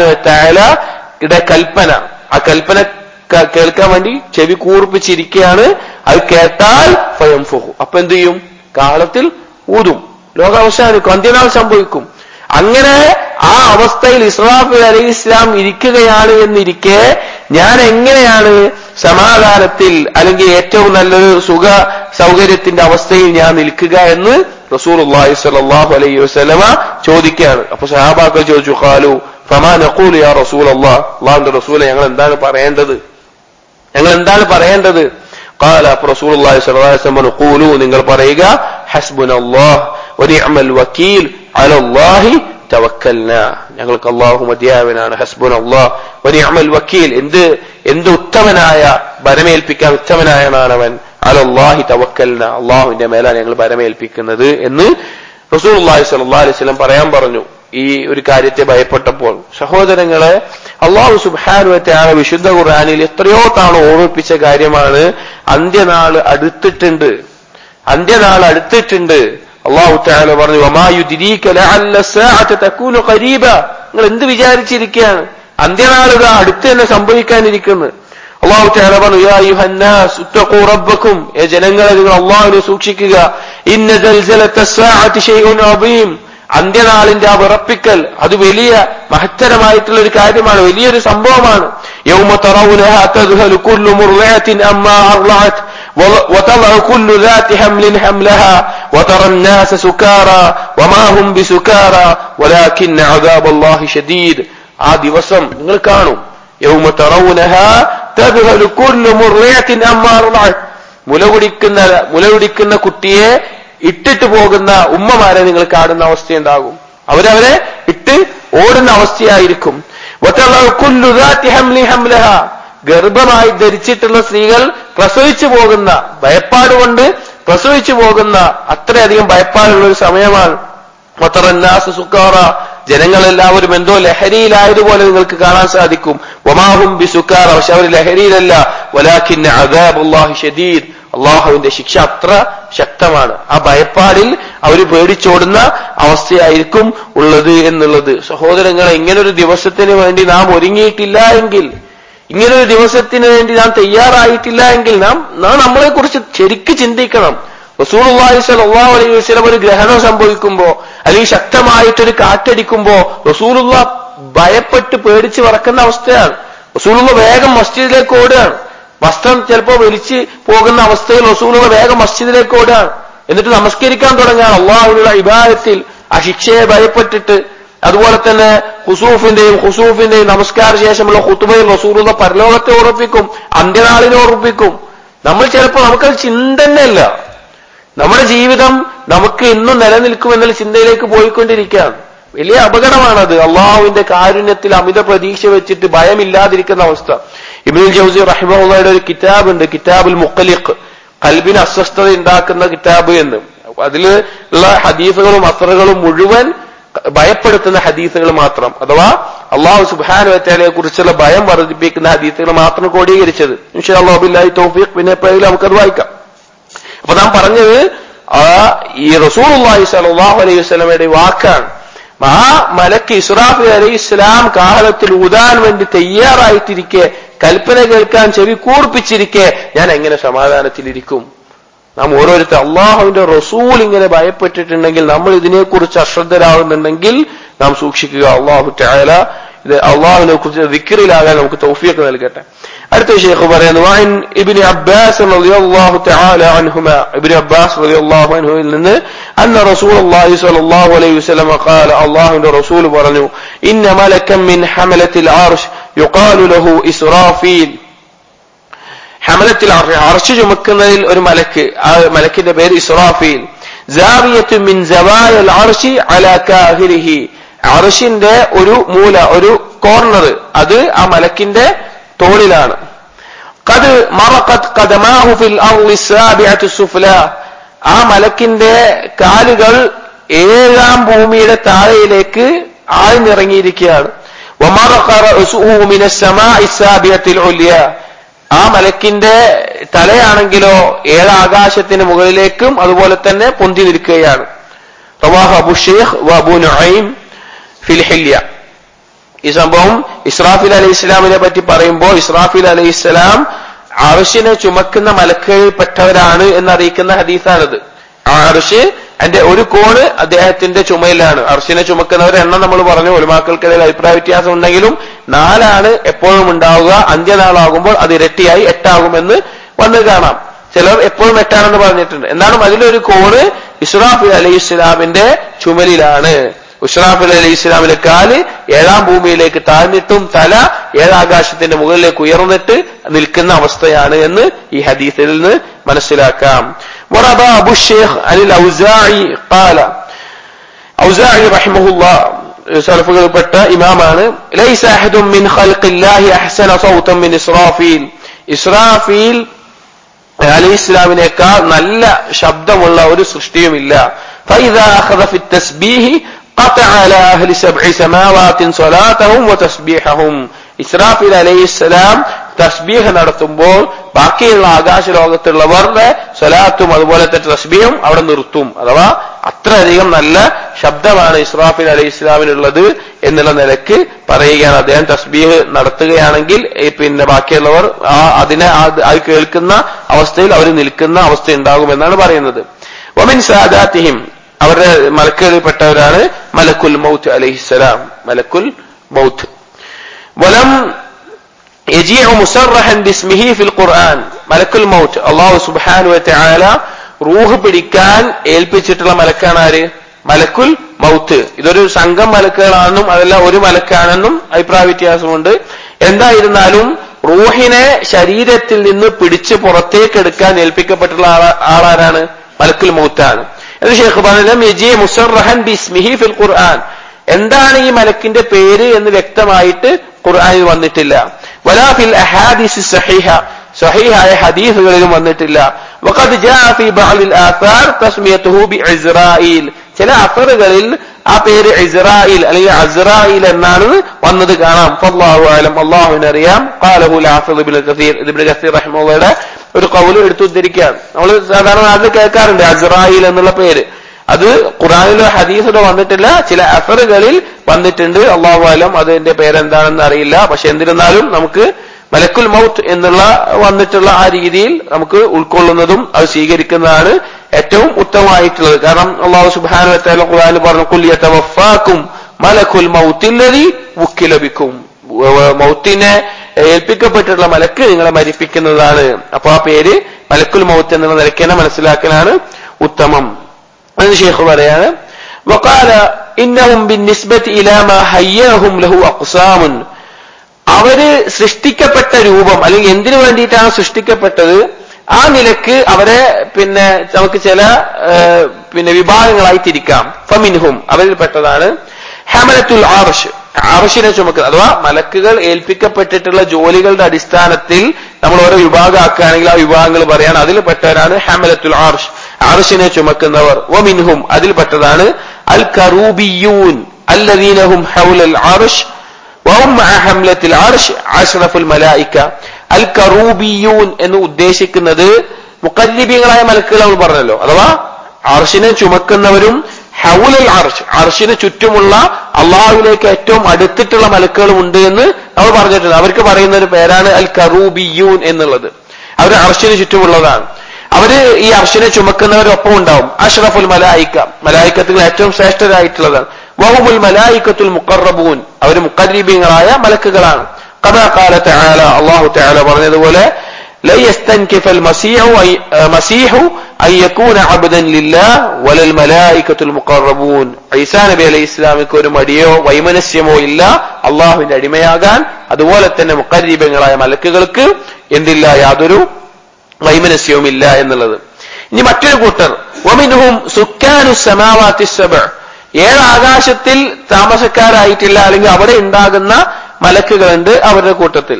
സുബാനുടെ കൽപ്പന ആ കൽപ്പന കേൾക്കാൻ വേണ്ടി ചെവി കൂർപ്പിച്ചിരിക്കുകയാണ് അത് കേട്ടാൽ ഫയംഫുഹു അപ്പൊ എന്ത് ചെയ്യും കാലത്തിൽ ഊതും ലോകം അവസാനിക്കും അന്ത്യനാൾ സംഭവിക്കും അങ്ങനെ ആ അവസ്ഥയിൽ ഇസ്രാഫിൽ അലൈഹി ഇസ്ലാം ഇരിക്കുകയാണ് എന്നിരിക്കെ ഞാൻ എങ്ങനെയാണ് സമാധാനത്തിൽ അല്ലെങ്കിൽ ഏറ്റവും നല്ലൊരു സുഖ സൗകര്യത്തിന്റെ അവസ്ഥയിൽ ഞാൻ നിൽക്കുക എന്ന് റസൂൽ അള്ളാഹി സ്വല്ലല്ലാഹു അലൈഹി വസല്ലമ ചോദിക്കുകയാണ് അപ്പൊ സഹാബാക്കൾ ചോദിച്ചു ഖാലു ഫമാ നഖൂൽ യാ റസൂൽ അള്ളാഹ് അള്ളാഹുന്റെ റസൂലെ ഞങ്ങൾ എന്താണ് പറയേണ്ടത് ഞങ്ങൾ എന്താണ് പറയേണ്ടത് قال رسول الله صلى الله عليه وسلم قولوا നിങ്ങൾ പറയുക حسبنا الله ونعم الوكيل على الله തവക്കൽന ഞങ്ങൾക്ക് അള്ളാഹു മതിയാവനാണ് ഹസ്ബുൻ അള്ളാഹ് വനിഅമൽ വക്കീൽ എന്ത് എന്ത് ഉത്തമനായ ബരമേൽപ്പിക്കാൻ ഉത്തമനായവൻ അലല്ലാഹി തവക്കൽന അള്ളാഹുവിന്റെ മേലാണ് ഞങ്ങൾ ബരമേൽപ്പിക്കുന്നത് എന്ന് റസൂൽ അള്ളാഹി സല്ലാ അലൈഹി സ്വലം പറയാൻ പറഞ്ഞു ഈ ഒരു കാര്യത്തെ ഭയപ്പെട്ടപ്പോൾ സഹോദരങ്ങളെ അള്ളാഹു സുബാനുവറ്റാണ് വിശുദ്ധ ഖുർആാനിൽ എത്രയോ തവണ ഓർമ്മിപ്പിച്ച കാര്യമാണ് അന്ത്യനാള് അടുത്തിട്ടുണ്ട് അന്ത്യനാൾ അടുത്തിട്ടുണ്ട് അള്ളാഹു താല പറഞ്ഞു ഖരീബ നിങ്ങൾ എന്ത് വിചാരിച്ചിരിക്കുകയാണ് അന്ത്യനാളുക അടുത്ത് തന്നെ സംഭവിക്കാനിരിക്കുന്നു അള്ളാഹു താല പറഞ്ഞു യാ യുഹന്നാസ് ഉത്തഖൂ റബ്ബക്കും ഏ ജനങ്ങളെ നിങ്ങൾ അള്ളാഹുവിനെ സൂക്ഷിക്കുക ഇന്ന സൽസലത്ത സ്സാഅത്തി ശൈഉൻ അദീം അന്ത്യനാളിന്റെ ആ വിറപ്പിക്കൽ അത് വലിയ മഹത്തരമായിട്ടുള്ള ഒരു കാര്യമാണ് വലിയൊരു സംഭവമാണ് യൗമ തറൗനഹാ തദ്ഹലു കുല്ലു മുർളഅത്തിൻ അമ്മാ അർളഅത് وتضع كل ذات حمل حملها وترى الناس سكارى وما هم بسكارى ولكن عذاب الله شديد ആ ദിവസം നിങ്ങൾ കാണും യൗമ തറൗനഹാ തദ്ഹലു കുല്ലു മുർളഅത്തിൻ അമ്മാ അർളഅത് മുല കുടിക്കുന്ന മുല കുടിക്കുന്ന കുട്ടിയെ ഇട്ടിട്ട് പോകുന്ന ഉമ്മമാരെ നിങ്ങൾ കാണുന്ന അവസ്ഥയുണ്ടാകും അവരവരെ ഇട്ട് ഓടുന്ന അവസ്ഥയായിരിക്കും ഗർഭമായി ധരിച്ചിട്ടുള്ള സ്ത്രീകൾ പ്രസവിച്ചു പോകുന്ന ഭയപ്പാട് കൊണ്ട് പ്രസവിച്ചു പോകുന്ന അത്രയധികം ഭയപ്പാടുള്ള ഒരു സമയമാണ് മൊത്തറന്നാസ് സുക്കാറ ജനങ്ങളെല്ലാവരും എന്തോ ലഹരിയിലായതുപോലെ നിങ്ങൾക്ക് കാണാൻ സാധിക്കും ഒമാഹും ബി സുക്കാറ പക്ഷെ അവർ ലഹരിയിലല്ല വലാഖിൻ അദാബുല്ലാഹി ഷദീദ് അള്ളാഹുവിന്റെ ശിക്ഷ അത്ര ശക്തമാണ് ആ ഭയപ്പാടിൽ അവർ പേടിച്ചോടുന്ന അവസ്ഥയായിരിക്കും ഉള്ളത് എന്നുള്ളത് സഹോദരങ്ങളെ ഇങ്ങനൊരു ദിവസത്തിന് വേണ്ടി നാം ഒരുങ്ങിയിട്ടില്ല എങ്കിൽ ഇങ്ങനൊരു ദിവസത്തിന് വേണ്ടി നാം തയ്യാറായിട്ടില്ല എങ്കിൽ നാം നാം നമ്മളെ കുറിച്ച് ശരിക്ക് ചിന്തിക്കണം റസൂലുള്ളാഹി സ്വല്ലല്ലാഹു അലൈഹി വസല്ലം ഒരു ഗ്രഹണം സംഭവിക്കുമ്പോ അല്ലെങ്കിൽ ശക്തമായിട്ടൊരു കാറ്റടിക്കുമ്പോ റസൂലുള്ള ഭയപ്പെട്ട് പേടിച്ച് പറക്കുന്ന അവസ്ഥയാണ് റസൂലുള്ള വേഗം മസ്ജിദിലേക്ക് ഓടുകയാണ് വസ്ത്രം ചിലപ്പോ വലിച്ച് പോകുന്ന അവസ്ഥയിൽ റസൂലുള്ള വേഗം മസ്ജിദിലേക്ക് ഓടുകയാണ് എന്നിട്ട് നമസ്കരിക്കാൻ തുടങ്ങുകയാണ് അള്ളാഹുവിനുള്ള ഇബാദത്തിൽ ആ ശിക്ഷയെ ഭയപ്പെട്ടിട്ട് അതുപോലെ തന്നെ ഹുസൂഫിന്റെയും ഹുസൂഫിന്റെയും നമസ്കാര ശേഷമുള്ള ഹുത്തുബയിൽ റസൂലുള്ള പരലോകത്തെ ഉറപ്പിക്കും അന്ത്യനാളിനെ ഉറപ്പിക്കും നമ്മൾ ചിലപ്പോൾ നമുക്കത് ചിന്ത തന്നെയല്ല നമ്മുടെ ജീവിതം നമുക്ക് ഇന്നും നിലനിൽക്കുമെന്നുള്ള ചിന്തയിലേക്ക് പോയിക്കൊണ്ടിരിക്കുകയാണ് വലിയ അപകടമാണത് അള്ളാഹുവിന്റെ കാരുണ്യത്തിൽ അമിത പ്രതീക്ഷ വെച്ചിട്ട് ഭയമില്ലാതിരിക്കുന്ന അവസ്ഥ ഇബിനുൽ ജൗസി റഹിമുള്ളയുടെ ഒരു കിതാബ് ഉണ്ട് കിതാബുൽ മുഖലിഖ് കൽബിന് അസ്വസ്ഥത ഉണ്ടാക്കുന്ന കിതാബ് എന്ന് അതിൽ ഉള്ള ഹദീസുകളും അസറുകളും മുഴുവൻ ഭയപ്പെടുത്തുന്ന ഹദീസുകൾ മാത്രം അഥവാ അള്ളാഹു സുബാനു വറ്റാലയെ കുറിച്ചുള്ള ഭയം വർദ്ധിപ്പിക്കുന്ന ഹദീസുകൾ മാത്രം ക്രോഡീകരിച്ചത് ഇൻഷാല്ലാഹുബില്ലാഹി തൗഫീഖ് പിന്നെ എപ്പോഴെങ്കിലും നമുക്കത് വായിക്കാം അപ്പൊ നാം പറഞ്ഞത് ആ ഈ റസൂൽ അള്ളാഹി സലാഹു അലൈഹി വസ്ലമയുടെ വാക്കാണ് ആ മലക്ക് ഇസ്രാഫി അലൈഹി ഇസ്ലാം കാഹളത്തിൽ ഊതാൻ വേണ്ടി തയ്യാറായിട്ടിരിക്കെ കൽപ്പന കേൾക്കാൻ ചെവി കൂർപ്പിച്ചിരിക്കെ ഞാൻ എങ്ങനെ സമാധാനത്തിലിരിക്കും നാം ഓരോരുത്തർ അള്ളാഹുവിന്റെ റസൂൽ ഇങ്ങനെ ഭയപ്പെട്ടിട്ടുണ്ടെങ്കിൽ നമ്മൾ ഇതിനെക്കുറിച്ച് അശ്രദ്ധരാകുന്നുണ്ടെങ്കിൽ നാം സൂക്ഷിക്കുക അള്ളാഹു ചായാല ഇത് അള്ളാഹുവിനെ കുറിച്ച് വിക്രിലാകാൻ നമുക്ക് തൗഫിയൊക്കെ നൽകട്ടെ അടുത്ത ഷെയ്ഖ് പറയുന്നു വഅൻ ഇബ്നു അബ്ബാസ് റളിയല്ലാഹു തആല അൻഹുമ ഇബ്നു അബ്ബാസ് റളിയല്ലാഹു അൻഹുവിൽ നിന്ന് അന്ന റസൂലുള്ളാഹി സ്വല്ലല്ലാഹു അലൈഹി വസല്ലം ഖാല അല്ലാഹുവിന്റെ റസൂൽ പറഞ്ഞു ഇന്ന മലക്കൻ മിൻ ഹമലത്തിൽ അർശ് യുഖാലു ലഹു ഇസ്റാഫീൽ ഹമലത്തിൽ അർശ് ചുമക്കുന്നതിൽ ഒരു മലക്ക് ആ മലക്കിന്റെ പേര് ഇസ്റാഫീൽ زاوية من زوايا العرش على كاهله അർഷിന്റെ ഒരു മൂല ഒരു കോർണർ അത് ആ മലക്കിന്റെ തോളിലാണ് കത് മറക്കത്ത് കദമാഹു ഫിൽ അർളി സാബിഅത്തു സുഫ്ല ആ മലക്കിന്റെ കാലുകൾ ഏഴാം ഭൂമിയുടെ താഴെയിലേക്ക് ആഴ്ന്നിറങ്ങിയിരിക്കുകയാണ് വമറഖ റഅസുഹു മിന السماء السابعة العليا ആ മലക്കിന്റെ തലയാണെങ്കിലോ ഏഴാകാശത്തിന് മുകളിലേക്കും അതുപോലെ തന്നെ പൊന്തി നിൽക്കുകയാണ് റവാഹ് അബു ഷെയ്ഖ് വബു നുഐം ഫിൽ ഹില്യ ഈ സംഭവം ഇസ്രാഫിൽ അലൈഹി ഇസ്ലാമിനെ പറ്റി പറയുമ്പോൾ ഇസ്രാഫിൽ അലൈഹി ഇസ്ലാം അർഷിനെ ചുമക്കുന്ന മലക്കുകളിൽപ്പെട്ടവരാണ് എന്നറിയിക്കുന്ന ഹദീസാണിത് ആ അർഷ് അതിന്റെ ഒരു കോണ് അദ്ദേഹത്തിന്റെ ചുമയിലാണ് അർഷിനെ ചുമക്കുന്നവരുടെ എണ്ണം നമ്മൾ പറഞ്ഞു ഒലിമാക്കൾക്കിടയിൽ അഭിപ്രായ വ്യത്യാസം ഉണ്ടെങ്കിലും നാലാണ് എപ്പോഴും ഉണ്ടാവുക അന്ത്യനാളാകുമ്പോൾ അത് ഇരട്ടിയായി എട്ടാകുമെന്ന് വന്ന് കാണാം ചിലർ എപ്പോഴും എട്ടാണെന്ന് പറഞ്ഞിട്ടുണ്ട് എന്നാലും അതിലൊരു കോണ് ഇസ്രാഫിൽ അലൈഹി ഇസ്ലാമിന്റെ ചുമലിലാണ് ഉഷ്റാഫിൽ അലൈഹി ഇസ്ലാമിന്റെ കാല് ഏഴാം ഭൂമിയിലേക്ക് താഴ്ന്നിട്ടും തല ഏഴാകാശത്തിന്റെ മുകളിലേക്ക് ഉയർന്നിട്ട് നിൽക്കുന്ന അവസ്ഥയാണ് എന്ന് ഈ ഹദീസിൽ നിന്ന് മനസ്സിലാക്കാം وروى أبو الشيخ عن الأوزاعي قال أوزاعي رحمه الله സലഫുകൾപ്പെട്ട ഇമാമാണ് ലൈസ അഹദും മിൻ ഖൽഖില്ലാഹി അഹ്സന സൗതൻ മിൻ ഇസ്രാഫീൽ ഇസ്രാഫീൽ അലി ഇസ്ലാമിനേക്കാൾ നല്ല ശബ്ദമുള്ള ഒരു സൃഷ്ടിയുമില്ല فإذا أخذ في التسبيح قطع على أهل سبع سماوات صلاتهم وتسبيحهم ഇസ്രാഫിൽ അലൈഹിസ്സലാം തസ്ബീഹ് നടത്തുമ്പോൾ ബാക്കിയുള്ള ആകാശ ലോകത്തുള്ളവരുടെ സ്വലാത്തും അതുപോലത്തെ തസ്ബീഹും അവിടെ നിർത്തും അഥവാ അത്രയധികം നല്ല ശബ്ദമാണ് ഇസ്രാഫിൽ അലൈഹി ഇസ്ലാമിനുള്ളത് എന്നുള്ള നിലക്ക് പറയുകയാണ് അദ്ദേഹം തസ്ബീഹ് നടത്തുകയാണെങ്കിൽ ഈ പിന്നെ ബാക്കിയുള്ളവർ ആ അതിനെ ആ- അത് കേൾക്കുന്ന അവസ്ഥയിൽ അവർ നിൽക്കുന്ന അവസ്ഥ ഉണ്ടാകുമെന്നാണ് പറയുന്നത് ഒമിൻ സാദാത്തിഹിം അവരുടെ മലക്കുകളിൽപ്പെട്ടവരാണ് മലക്കുൽ മൗത്ത് അലൈഹിസ്സലാം മലക്കുൽ മൗത്ത് വലം يجيء مصرحا باسمه في القرآن മലക്കുൽ മൗത്ത് അള്ളാഹു സുബ്ഹാനു വതആല റൂഹ് പിടിക്കാൻ ഏൽപ്പിച്ചിട്ടുള്ള മലക്കാണ് ആര് മലക്കുൽ മൗത്ത് ഇതൊരു സംഘം മലക്കുകളാണെന്നും അതല്ല ഒരു മലക്കാണെന്നും അഭിപ്രായ വ്യത്യാസമുണ്ട് എന്തായിരുന്നാലും റൂഹിനെ ശരീരത്തിൽ നിന്ന് പിടിച്ച് പുറത്തേക്ക് എടുക്കാൻ ഏൽപ്പിക്കപ്പെട്ടുള്ള ആളാ- ആളാരാണ് മലക്കുൽ മൗത്താണ് എന്ന് ഷെയ്ഖ് പറഞ്ഞു യജി മുസറഹൻ ബിസ്മിഹി ഫിൽ ഖുർആൻ എന്താണ് ഈ മലക്കിന്റെ പേര് എന്ന് വ്യക്തമായിട്ട് ഖുർആനിൽ വന്നിട്ടില്ല വലാ ഫിൽ അഹാദിസ് സഹീഹ സഹീഹായ ഹദീസുകളിലും വന്നിട്ടില്ല وقد جاء في بعض الآثار تسميته بعزرائيل ചില അസറുകളിൽ ആ പേര് ഇസ്രായിൽ അല്ലെങ്കിൽ അസ്രായിൽ എന്നാണ് വന്നത് കാണാം ഫല്ലാഹു ആലം അള്ളാഹുവിന് അറിയാം ഖാലഹു ലാഫിദ് ഇബ്നു കസീർ ഇബ്നു കസീർ റഹിമഹുള്ളയുടെ ഒരു കൗല് എടുത്തു ഉദ്ധരിക്കാൻ നമ്മൾ സാധാരണ നാട്ടിൽ കേൾക്കാറുണ്ട് അസ്രായിൽ എന്നുള്ള പേര് അത് ഖുറാനിലോ ഹദീസിലോ വന്നിട്ടില്ല ചില അസറുകളിൽ വന്നിട്ടുണ്ട് അള്ളാഹു ആലം അതിന്റെ പേരെന്താണെന്ന് അറിയില്ല പക്ഷെ എന്നിരുന്നാലും നമുക്ക് മലക്കുൽ മൗത്ത് എന്നുള്ള വന്നിട്ടുള്ള ആ രീതിയിൽ നമുക്ക് ഉൾക്കൊള്ളുന്നതും അത് സ്വീകരിക്കുന്നതാണ് ഏറ്റവും ഉത്തമമായിട്ടുള്ളത് കാരണം അള്ളാഹു സുബാനു വത്താല ഖുർആനിൽ പറഞ്ഞു കുല്യത്തവഫാക്കും മലക്കുൽ മൗത്തില്ലതി ഉക്കിലപിക്കും മൗത്തിനെ ഏൽപ്പിക്കപ്പെട്ടിട്ടുള്ള മലക്ക് നിങ്ങളെ മരിപ്പിക്കുന്നതാണ് അപ്പൊ ആ പേര് മലക്കുൽ മൗത്ത് എന്നുള്ള നിലയ്ക്ക് തന്നെ മനസ്സിലാക്കലാണ് ഉത്തമം എന്ന് ഷെയ്ഖ് പറയാണ് وقال إنهم بالنسبة إلى ما هيأهم له أقسام അവര് സൃഷ്ടിക്കപ്പെട്ട രൂപം അല്ലെങ്കിൽ എന്തിനു വേണ്ടിയിട്ടാണ് സൃഷ്ടിക്കപ്പെട്ടത് ആ നിലക്ക് അവരെ പിന്നെ നമുക്ക് ചില ഏഹ്, പിന്നെ വിഭാഗങ്ങളായി തിരിക്കാം ഫമിൻഹും അവരിൽപ്പെട്ടതാണ് ഹമലത്തുൽ ആർഷ് ആർഷിനെ ചുമക്കുന്നത് അഥവാ മലക്കുകൾ ഏൽപ്പിക്കപ്പെട്ടിട്ടുള്ള ജോലികളുടെ അടിസ്ഥാനത്തിൽ നമ്മൾ ഓരോ വിഭാഗമാക്കുകയാണെങ്കിൽ ആ വിഭാഗങ്ങൾ പറയാൻ അതിൽപ്പെട്ടവരാണ് ഹമലത്തുൽ ആർഷ് ആർഷിനെ ചുമക്കുന്നവർ വമിൻഹും അതിൽപ്പെട്ടതാണ് അൽ കറൂബിയൂൻ അല്ലദീനഹും ഹൗലൽ ആർഷ് വഹും മഅ ഹംലത്തിൽ അർശ് അഷ്റഫുൽ മലായിക്ക അൽ കറൂബിയൂൻ എന്ന് ഉദ്ദേശിക്കുന്നത് മുക്കല്ലിബികളായ മലക്കുകൾ നമ്മൾ പറഞ്ഞല്ലോ അഥവാ അർഷിനെ ചുമക്കുന്നവരും ഹൗലൽ അർഷ് അർഷിന് ചുറ്റുമുള്ള അള്ളാഹുവിലേക്ക് ഏറ്റവും അടുത്തിട്ടുള്ള മലക്കുകളും ഉണ്ട് എന്ന് നമ്മൾ പറഞ്ഞിട്ടുണ്ട് അവർക്ക് പറയുന്ന ഒരു പേരാണ് അൽ കറൂബിയൂൻ എന്നുള്ളത് അവർ അർഷിന് ചുറ്റുമുള്ളതാണ് അവര് ഈ അർഷിനെ ചുമക്കുന്നവരൊപ്പം ഉണ്ടാവും അഷ്റഫുൽ മലായിക്ക മലായിക്കത്തുകൾ ഏറ്റവും ശ്രേഷ്ഠരായിട്ടുള്ളതാണ് വഹുമുൽ മലായിക്കത്തുൽ മുഖറബൂൻ അവർ മുക്കരീബീങ്ങളായ മലക്കുകളാണ് കഥാ കാലത്തെ ആല അള്ളാഹു തആല പറഞ്ഞതുപോലെ لا يستنكف المسيح أي- آه، مسيح أن يكون عبدا لله ولا الملائكة المقربون ഈസാ നബി അലൈഹി ഇസ്ലാമിക്ക് ഒരു മടിയോ വൈമനസ്യമോ ഇല്ല അള്ളാഹുവിന്റെ അടിമയാകാൻ അതുപോലെ തന്നെ മുക്കരീബങ്ങളായ മലക്കുകൾക്ക് എന്തില്ല യാതൊരു വൈമനസ്യവുമില്ല എന്നുള്ളത് ഇനി മറ്റൊരു കൂട്ടർ വമിൻഹും സുക്കാനു സമാവാത്തി സബ് ഏഴ് ആകാശത്തിൽ താമസക്കാരായിട്ടില്ല അല്ലെങ്കിൽ അവിടെ ഉണ്ടാകുന്ന മലക്കുകളുണ്ട് അവരുടെ കൂട്ടത്തിൽ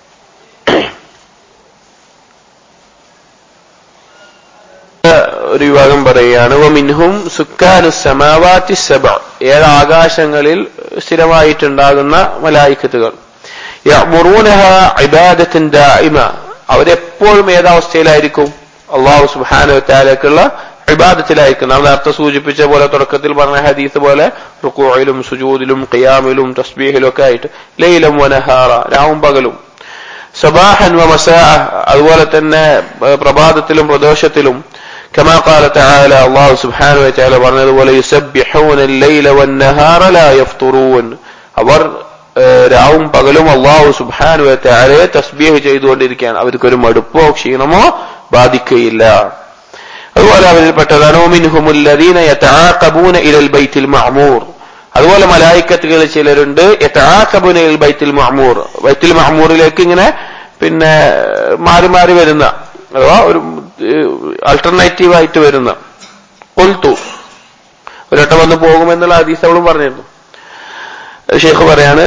ഒരു വിഭാഗം പറയുകയാണ് വമിൻഹും സുക്കാനു സമാവാത്തി സബ ഏഴ് ആകാശങ്ങളിൽ സ്ഥിരമായിട്ടുണ്ടാകുന്ന മലായിക്കത്തുകൾ യഅ്മുറൂനഹ ഇബാദത്തൻ ദാഇമ അവരെപ്പോഴും ഏതാവസ്ഥയിലായിരിക്കും അള്ളാഹു സുബ്ഹാനഹു വതആലക്കുള്ള ഇബാദത്തിലായിരിക്കും നാം നേരത്തെ സൂചിപ്പിച്ച പോലെ തുടക്കത്തിൽ പറഞ്ഞ ഹദീസ് പോലെ റുക്കൂയിലും സുജൂദിലും ഖിയാമിലും തസ്ബീഹിലും ഒക്കെ ആയിട്ട് ലൈലം വനഹാറ രാവും പകലും സബാഹൻ വമസാ അതുപോലെ തന്നെ ഏഹ്, പ്രഭാതത്തിലും പ്രദോഷത്തിലും كما قال تعالى الله سبحانه وتعالى പറഞ്ഞതുപോലെ يسبحون الليل والنهار لا يفطرون അവർ ഏഹ്, രാവും പകലും അള്ളാഹു സുബ്ഹാനു വതആലയെ തസ്ബീഹ് ചെയ്തുകൊണ്ടിരിക്കുകയാണ് അവർക്കൊരു മടുപ്പോ ക്ഷീണമോ ബാധിക്കുകയില്ല അതുപോലെ അവരിൽപ്പെട്ടതാണ് ومنهم الذين يتعاقبون الى البيت المعمور അതുപോലെ മലായിക്കത്തുകൾ ചിലരുണ്ട് യഥാക്കബുന ഇൽ ബൈത്തുൽ മഅമൂർ ബൈത്തുൽ മഅമൂറിലേക്ക് ഇങ്ങനെ പിന്നെ മാറി മാറി വരുന്ന അഥവാ ഒരു ആൾട്ടർനേറ്റീവ് ആയിട്ട് വരുന്ന കൊൽത്തു ഒരട്ടം വന്ന് പോകുമെന്നുള്ള ഹദീസ് അവളും പറഞ്ഞിരുന്നു ഷെയ്ഖ് പറയാണ്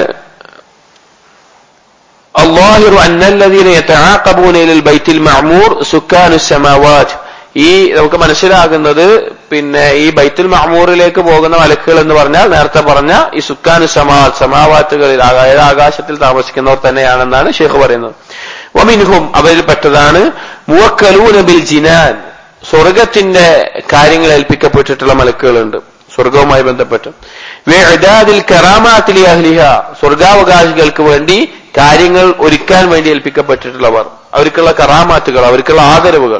الظاهر أن الذين يتعاقبون إلى البيت المعمور سكان السماوات ഈ നമുക്ക് മനസ്സിലാകുന്നത് പിന്നെ ഈ ബൈത്തുൽ മഹമൂറിലേക്ക് പോകുന്ന മലക്കുകൾ എന്ന് പറഞ്ഞാൽ നേരത്തെ പറഞ്ഞ ഈ സുക്കാനു സമാ സമാവാത്തുകളിൽ അതായത് ആകാശത്തിൽ താമസിക്കുന്നവർ തന്നെയാണെന്നാണ് ഷെയ്ഖ് പറയുന്നത് ഒമിൻഹും അവരിൽ പെട്ടതാണ് മുവക്കലൂന ബിൽ ജിനാൻ സ്വർഗത്തിന്റെ കാര്യങ്ങൾ ഏൽപ്പിക്കപ്പെട്ടിട്ടുള്ള മലക്കുകളുണ്ട് സ്വർഗവുമായി ബന്ധപ്പെട്ട് വേദാദിൽ കറാമാത്തിലി അഹ്ലിഹ സ്വർഗാവകാശികൾക്ക് വേണ്ടി കാര്യങ്ങൾ ഒരുക്കാൻ വേണ്ടി ഏൽപ്പിക്കപ്പെട്ടിട്ടുള്ളവർ അവർക്കുള്ള കറാമാത്തുകൾ അവർക്കുള്ള ആദരവുകൾ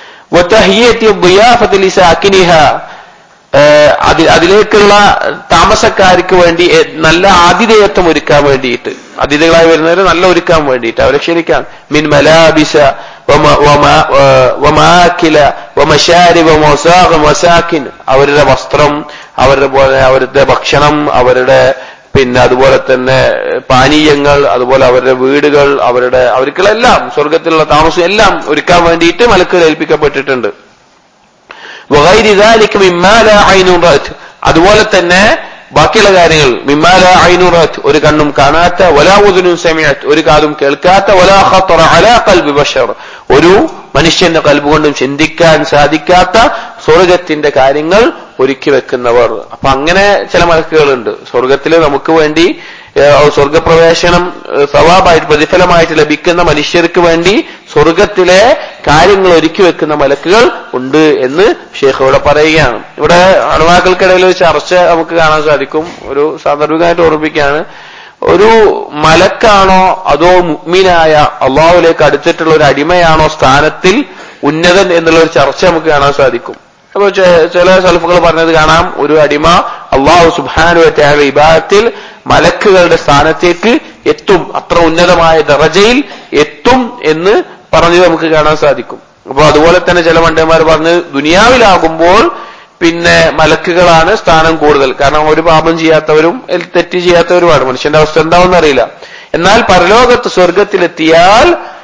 അതിലേക്കുള്ള താമസക്കാർക്ക് വേണ്ടി നല്ല ആതിഥേയത്വം ഒരുക്കാൻ വേണ്ടിയിട്ട് അതിഥികളായി വരുന്നവരെ നല്ല ഒരുക്കാൻ വേണ്ടിയിട്ട് അവരെ ക്ഷണിക്കാൻ മിൻ മലാബിസ വമാക്കില വമശാരി വസാഖിൻ അവരുടെ വസ്ത്രം അവരുടെ പോലെ അവരുടെ ഭക്ഷണം അവരുടെ പിന്നെ അതുപോലെ തന്നെ പാനീയങ്ങൾ അതുപോലെ അവരുടെ വീടുകൾ അവരുടെ അവർക്കുള്ള എല്ലാം സ്വർഗത്തിലുള്ള താമസം എല്ലാം ഒരുക്കാൻ വേണ്ടിയിട്ട് മലക്കുകൾ ഏൽപ്പിക്കപ്പെട്ടിട്ടുണ്ട് അതുപോലെ തന്നെ ബാക്കിയുള്ള കാര്യങ്ങൾ മിമാല ഐനുറത്ത് ഒരു കണ്ണും കാണാത്ത വലാവുദനും സമയത്ത് ഒരു കാതും കേൾക്കാത്ത വലാഹത്തറ അലാ കൽബി ബഷർ ഒരു മനുഷ്യന്റെ കൽബ് കൊണ്ടും ചിന്തിക്കാൻ സാധിക്കാത്ത സ്വർഗത്തിന്റെ കാര്യങ്ങൾ ഒരുക്കി വെക്കുന്നവർ അപ്പൊ അങ്ങനെ ചില മലക്കുകളുണ്ട് സ്വർഗത്തിൽ നമുക്ക് വേണ്ടി സ്വർഗപ്രവേശനം സവാബായിട്ട് പ്രതിഫലമായിട്ട് ലഭിക്കുന്ന മനുഷ്യർക്ക് വേണ്ടി സ്വർഗത്തിലെ കാര്യങ്ങൾ ഒരുക്കി വെക്കുന്ന മലക്കുകൾ ഉണ്ട് എന്ന് ഷേഖ് ഇവിടെ പറയുകയാണ് ഇവിടെ അണുവാക്കൾക്കിടയിൽ ഒരു ചർച്ച നമുക്ക് കാണാൻ സാധിക്കും ഒരു സാന്ദർഭികമായിട്ട് ഓർമ്മിക്കുകയാണ് ഒരു മലക്കാണോ അതോ മുഗ്മീനായ അള്ളാഹുലേക്ക് അടുത്തിട്ടുള്ള ഒരു അടിമയാണോ സ്ഥാനത്തിൽ ഉന്നതൻ എന്നുള്ള ഒരു ചർച്ച നമുക്ക് കാണാൻ സാധിക്കും അപ്പൊ ചില സൽഫുകൾ പറഞ്ഞത് കാണാം ഒരു അടിമ അള്ളാഹു സുബാനുവറ്റായ വിഭാഗത്തിൽ മലക്കുകളുടെ സ്ഥാനത്തേക്ക് എത്തും അത്ര ഉന്നതമായ ദറജയിൽ എത്തും എന്ന് പറഞ്ഞത് നമുക്ക് കാണാൻ സാധിക്കും അപ്പൊ അതുപോലെ തന്നെ ചില മണ്ടന്മാർ പറഞ്ഞ് ദുനിയാവിലാകുമ്പോൾ പിന്നെ മലക്കുകളാണ് സ്ഥാനം കൂടുതൽ കാരണം ഒരു പാപം ചെയ്യാത്തവരും തെറ്റ് ചെയ്യാത്തവരുമാണ് മനുഷ്യന്റെ അവസ്ഥ എന്താവെന്ന് അറിയില്ല എന്നാൽ പരലോകത്ത് സ്വർഗത്തിലെത്തിയാൽ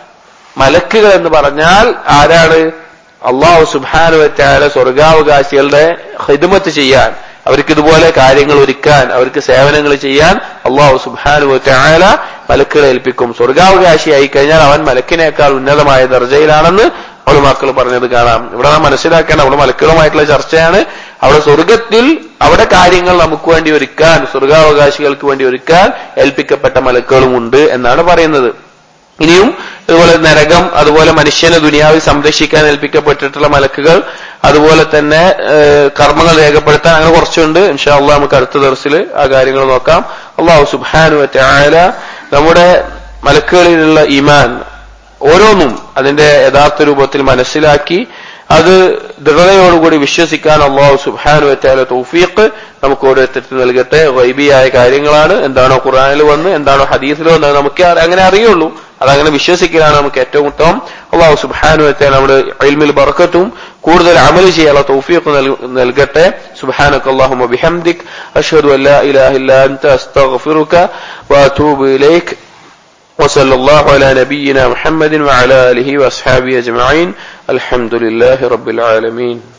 മലക്കുകൾ എന്ന് പറഞ്ഞാൽ ആരാണ് അള്ളാഹു സുബാനുവറ്റായ സ്വർഗാവകാശികളുടെ ഹിദ്മത്ത് ചെയ്യാൻ അവർക്ക് ഇതുപോലെ കാര്യങ്ങൾ ഒരുക്കാൻ അവർക്ക് സേവനങ്ങൾ ചെയ്യാൻ അള്ളാഹു സുബാനുവറ്റായ മലക്കുകളെ ഏൽപ്പിക്കും സ്വർഗാവകാശിയായി കഴിഞ്ഞാൽ അവൻ മലക്കിനേക്കാൾ ഉന്നതമായ ദർജയിലാണെന്ന് അവള് മക്കൾ പറഞ്ഞത് കാണാം ഇവിടെ നാം മനസ്സിലാക്കേണ്ട അവിടെ മലക്കുകളുമായിട്ടുള്ള ചർച്ചയാണ് അവിടെ സ്വർഗത്തിൽ അവിടെ കാര്യങ്ങൾ നമുക്ക് വേണ്ടി ഒരുക്കാൻ സ്വർഗാവകാശികൾക്ക് വേണ്ടി ഒരുക്കാൻ ഏൽപ്പിക്കപ്പെട്ട മലക്കുകളും ഉണ്ട് എന്നാണ് പറയുന്നത് ഇനിയും അതുപോലെ നരകം അതുപോലെ മനുഷ്യനെ ദുനിയാവിൽ സംരക്ഷിക്കാൻ ഏൽപ്പിക്കപ്പെട്ടിട്ടുള്ള മലക്കുകൾ അതുപോലെ തന്നെ കർമ്മങ്ങൾ രേഖപ്പെടുത്താൻ അങ്ങനെ കുറച്ചുണ്ട് ഇൻഷാ അള്ളാഹ് നമുക്ക് അടുത്ത ദിവസത്തിൽ ആ കാര്യങ്ങൾ നോക്കാം അള്ളാഹു സുബാനു ആല നമ്മുടെ മലക്കുകളിലുള്ള ഈമാൻ ഓരോന്നും അതിന്റെ യഥാർത്ഥ രൂപത്തിൽ മനസ്സിലാക്കി അത് ദൃഢതയോടുകൂടി വിശ്വസിക്കാൻ അള്ളാഹു സുബാനു വറ്റാല തൗഫീഖ് നമുക്ക് ഓരോരുത്തർക്ക് നൽകട്ടെ വൈബിയായ കാര്യങ്ങളാണ് എന്താണോ ഖുറാനിൽ വന്ന് എന്താണോ ഹദീസിൽ വന്ന് നമുക്ക് അങ്ങനെ അറിയുള്ളൂ അതങ്ങനെ വിശ്വസിക്കലാണ് നമുക്ക് ഏറ്റവും ഉത്തമം അള്ളാഹു സുബാനു വറ്റാൽ നമ്മുടെ അൽമിൽ ബർക്കത്തും കൂടുതൽ അമൽ ചെയ്യാനുള്ള തൗഫീഖ് നൽകട്ടെ സുബാനക്ക് അള്ളാഹു ബിഹംദിക് അഷ്ഹദു അല്ലാ ഇലാഹ ഇല്ലാ അൻത അസ്തഗ്ഫിറുക വഅതൂബു ഇലൈക് وصلى الله على نبينا محمد وعلى آله وأصحابه أجمعين الحمد لله رب العالمين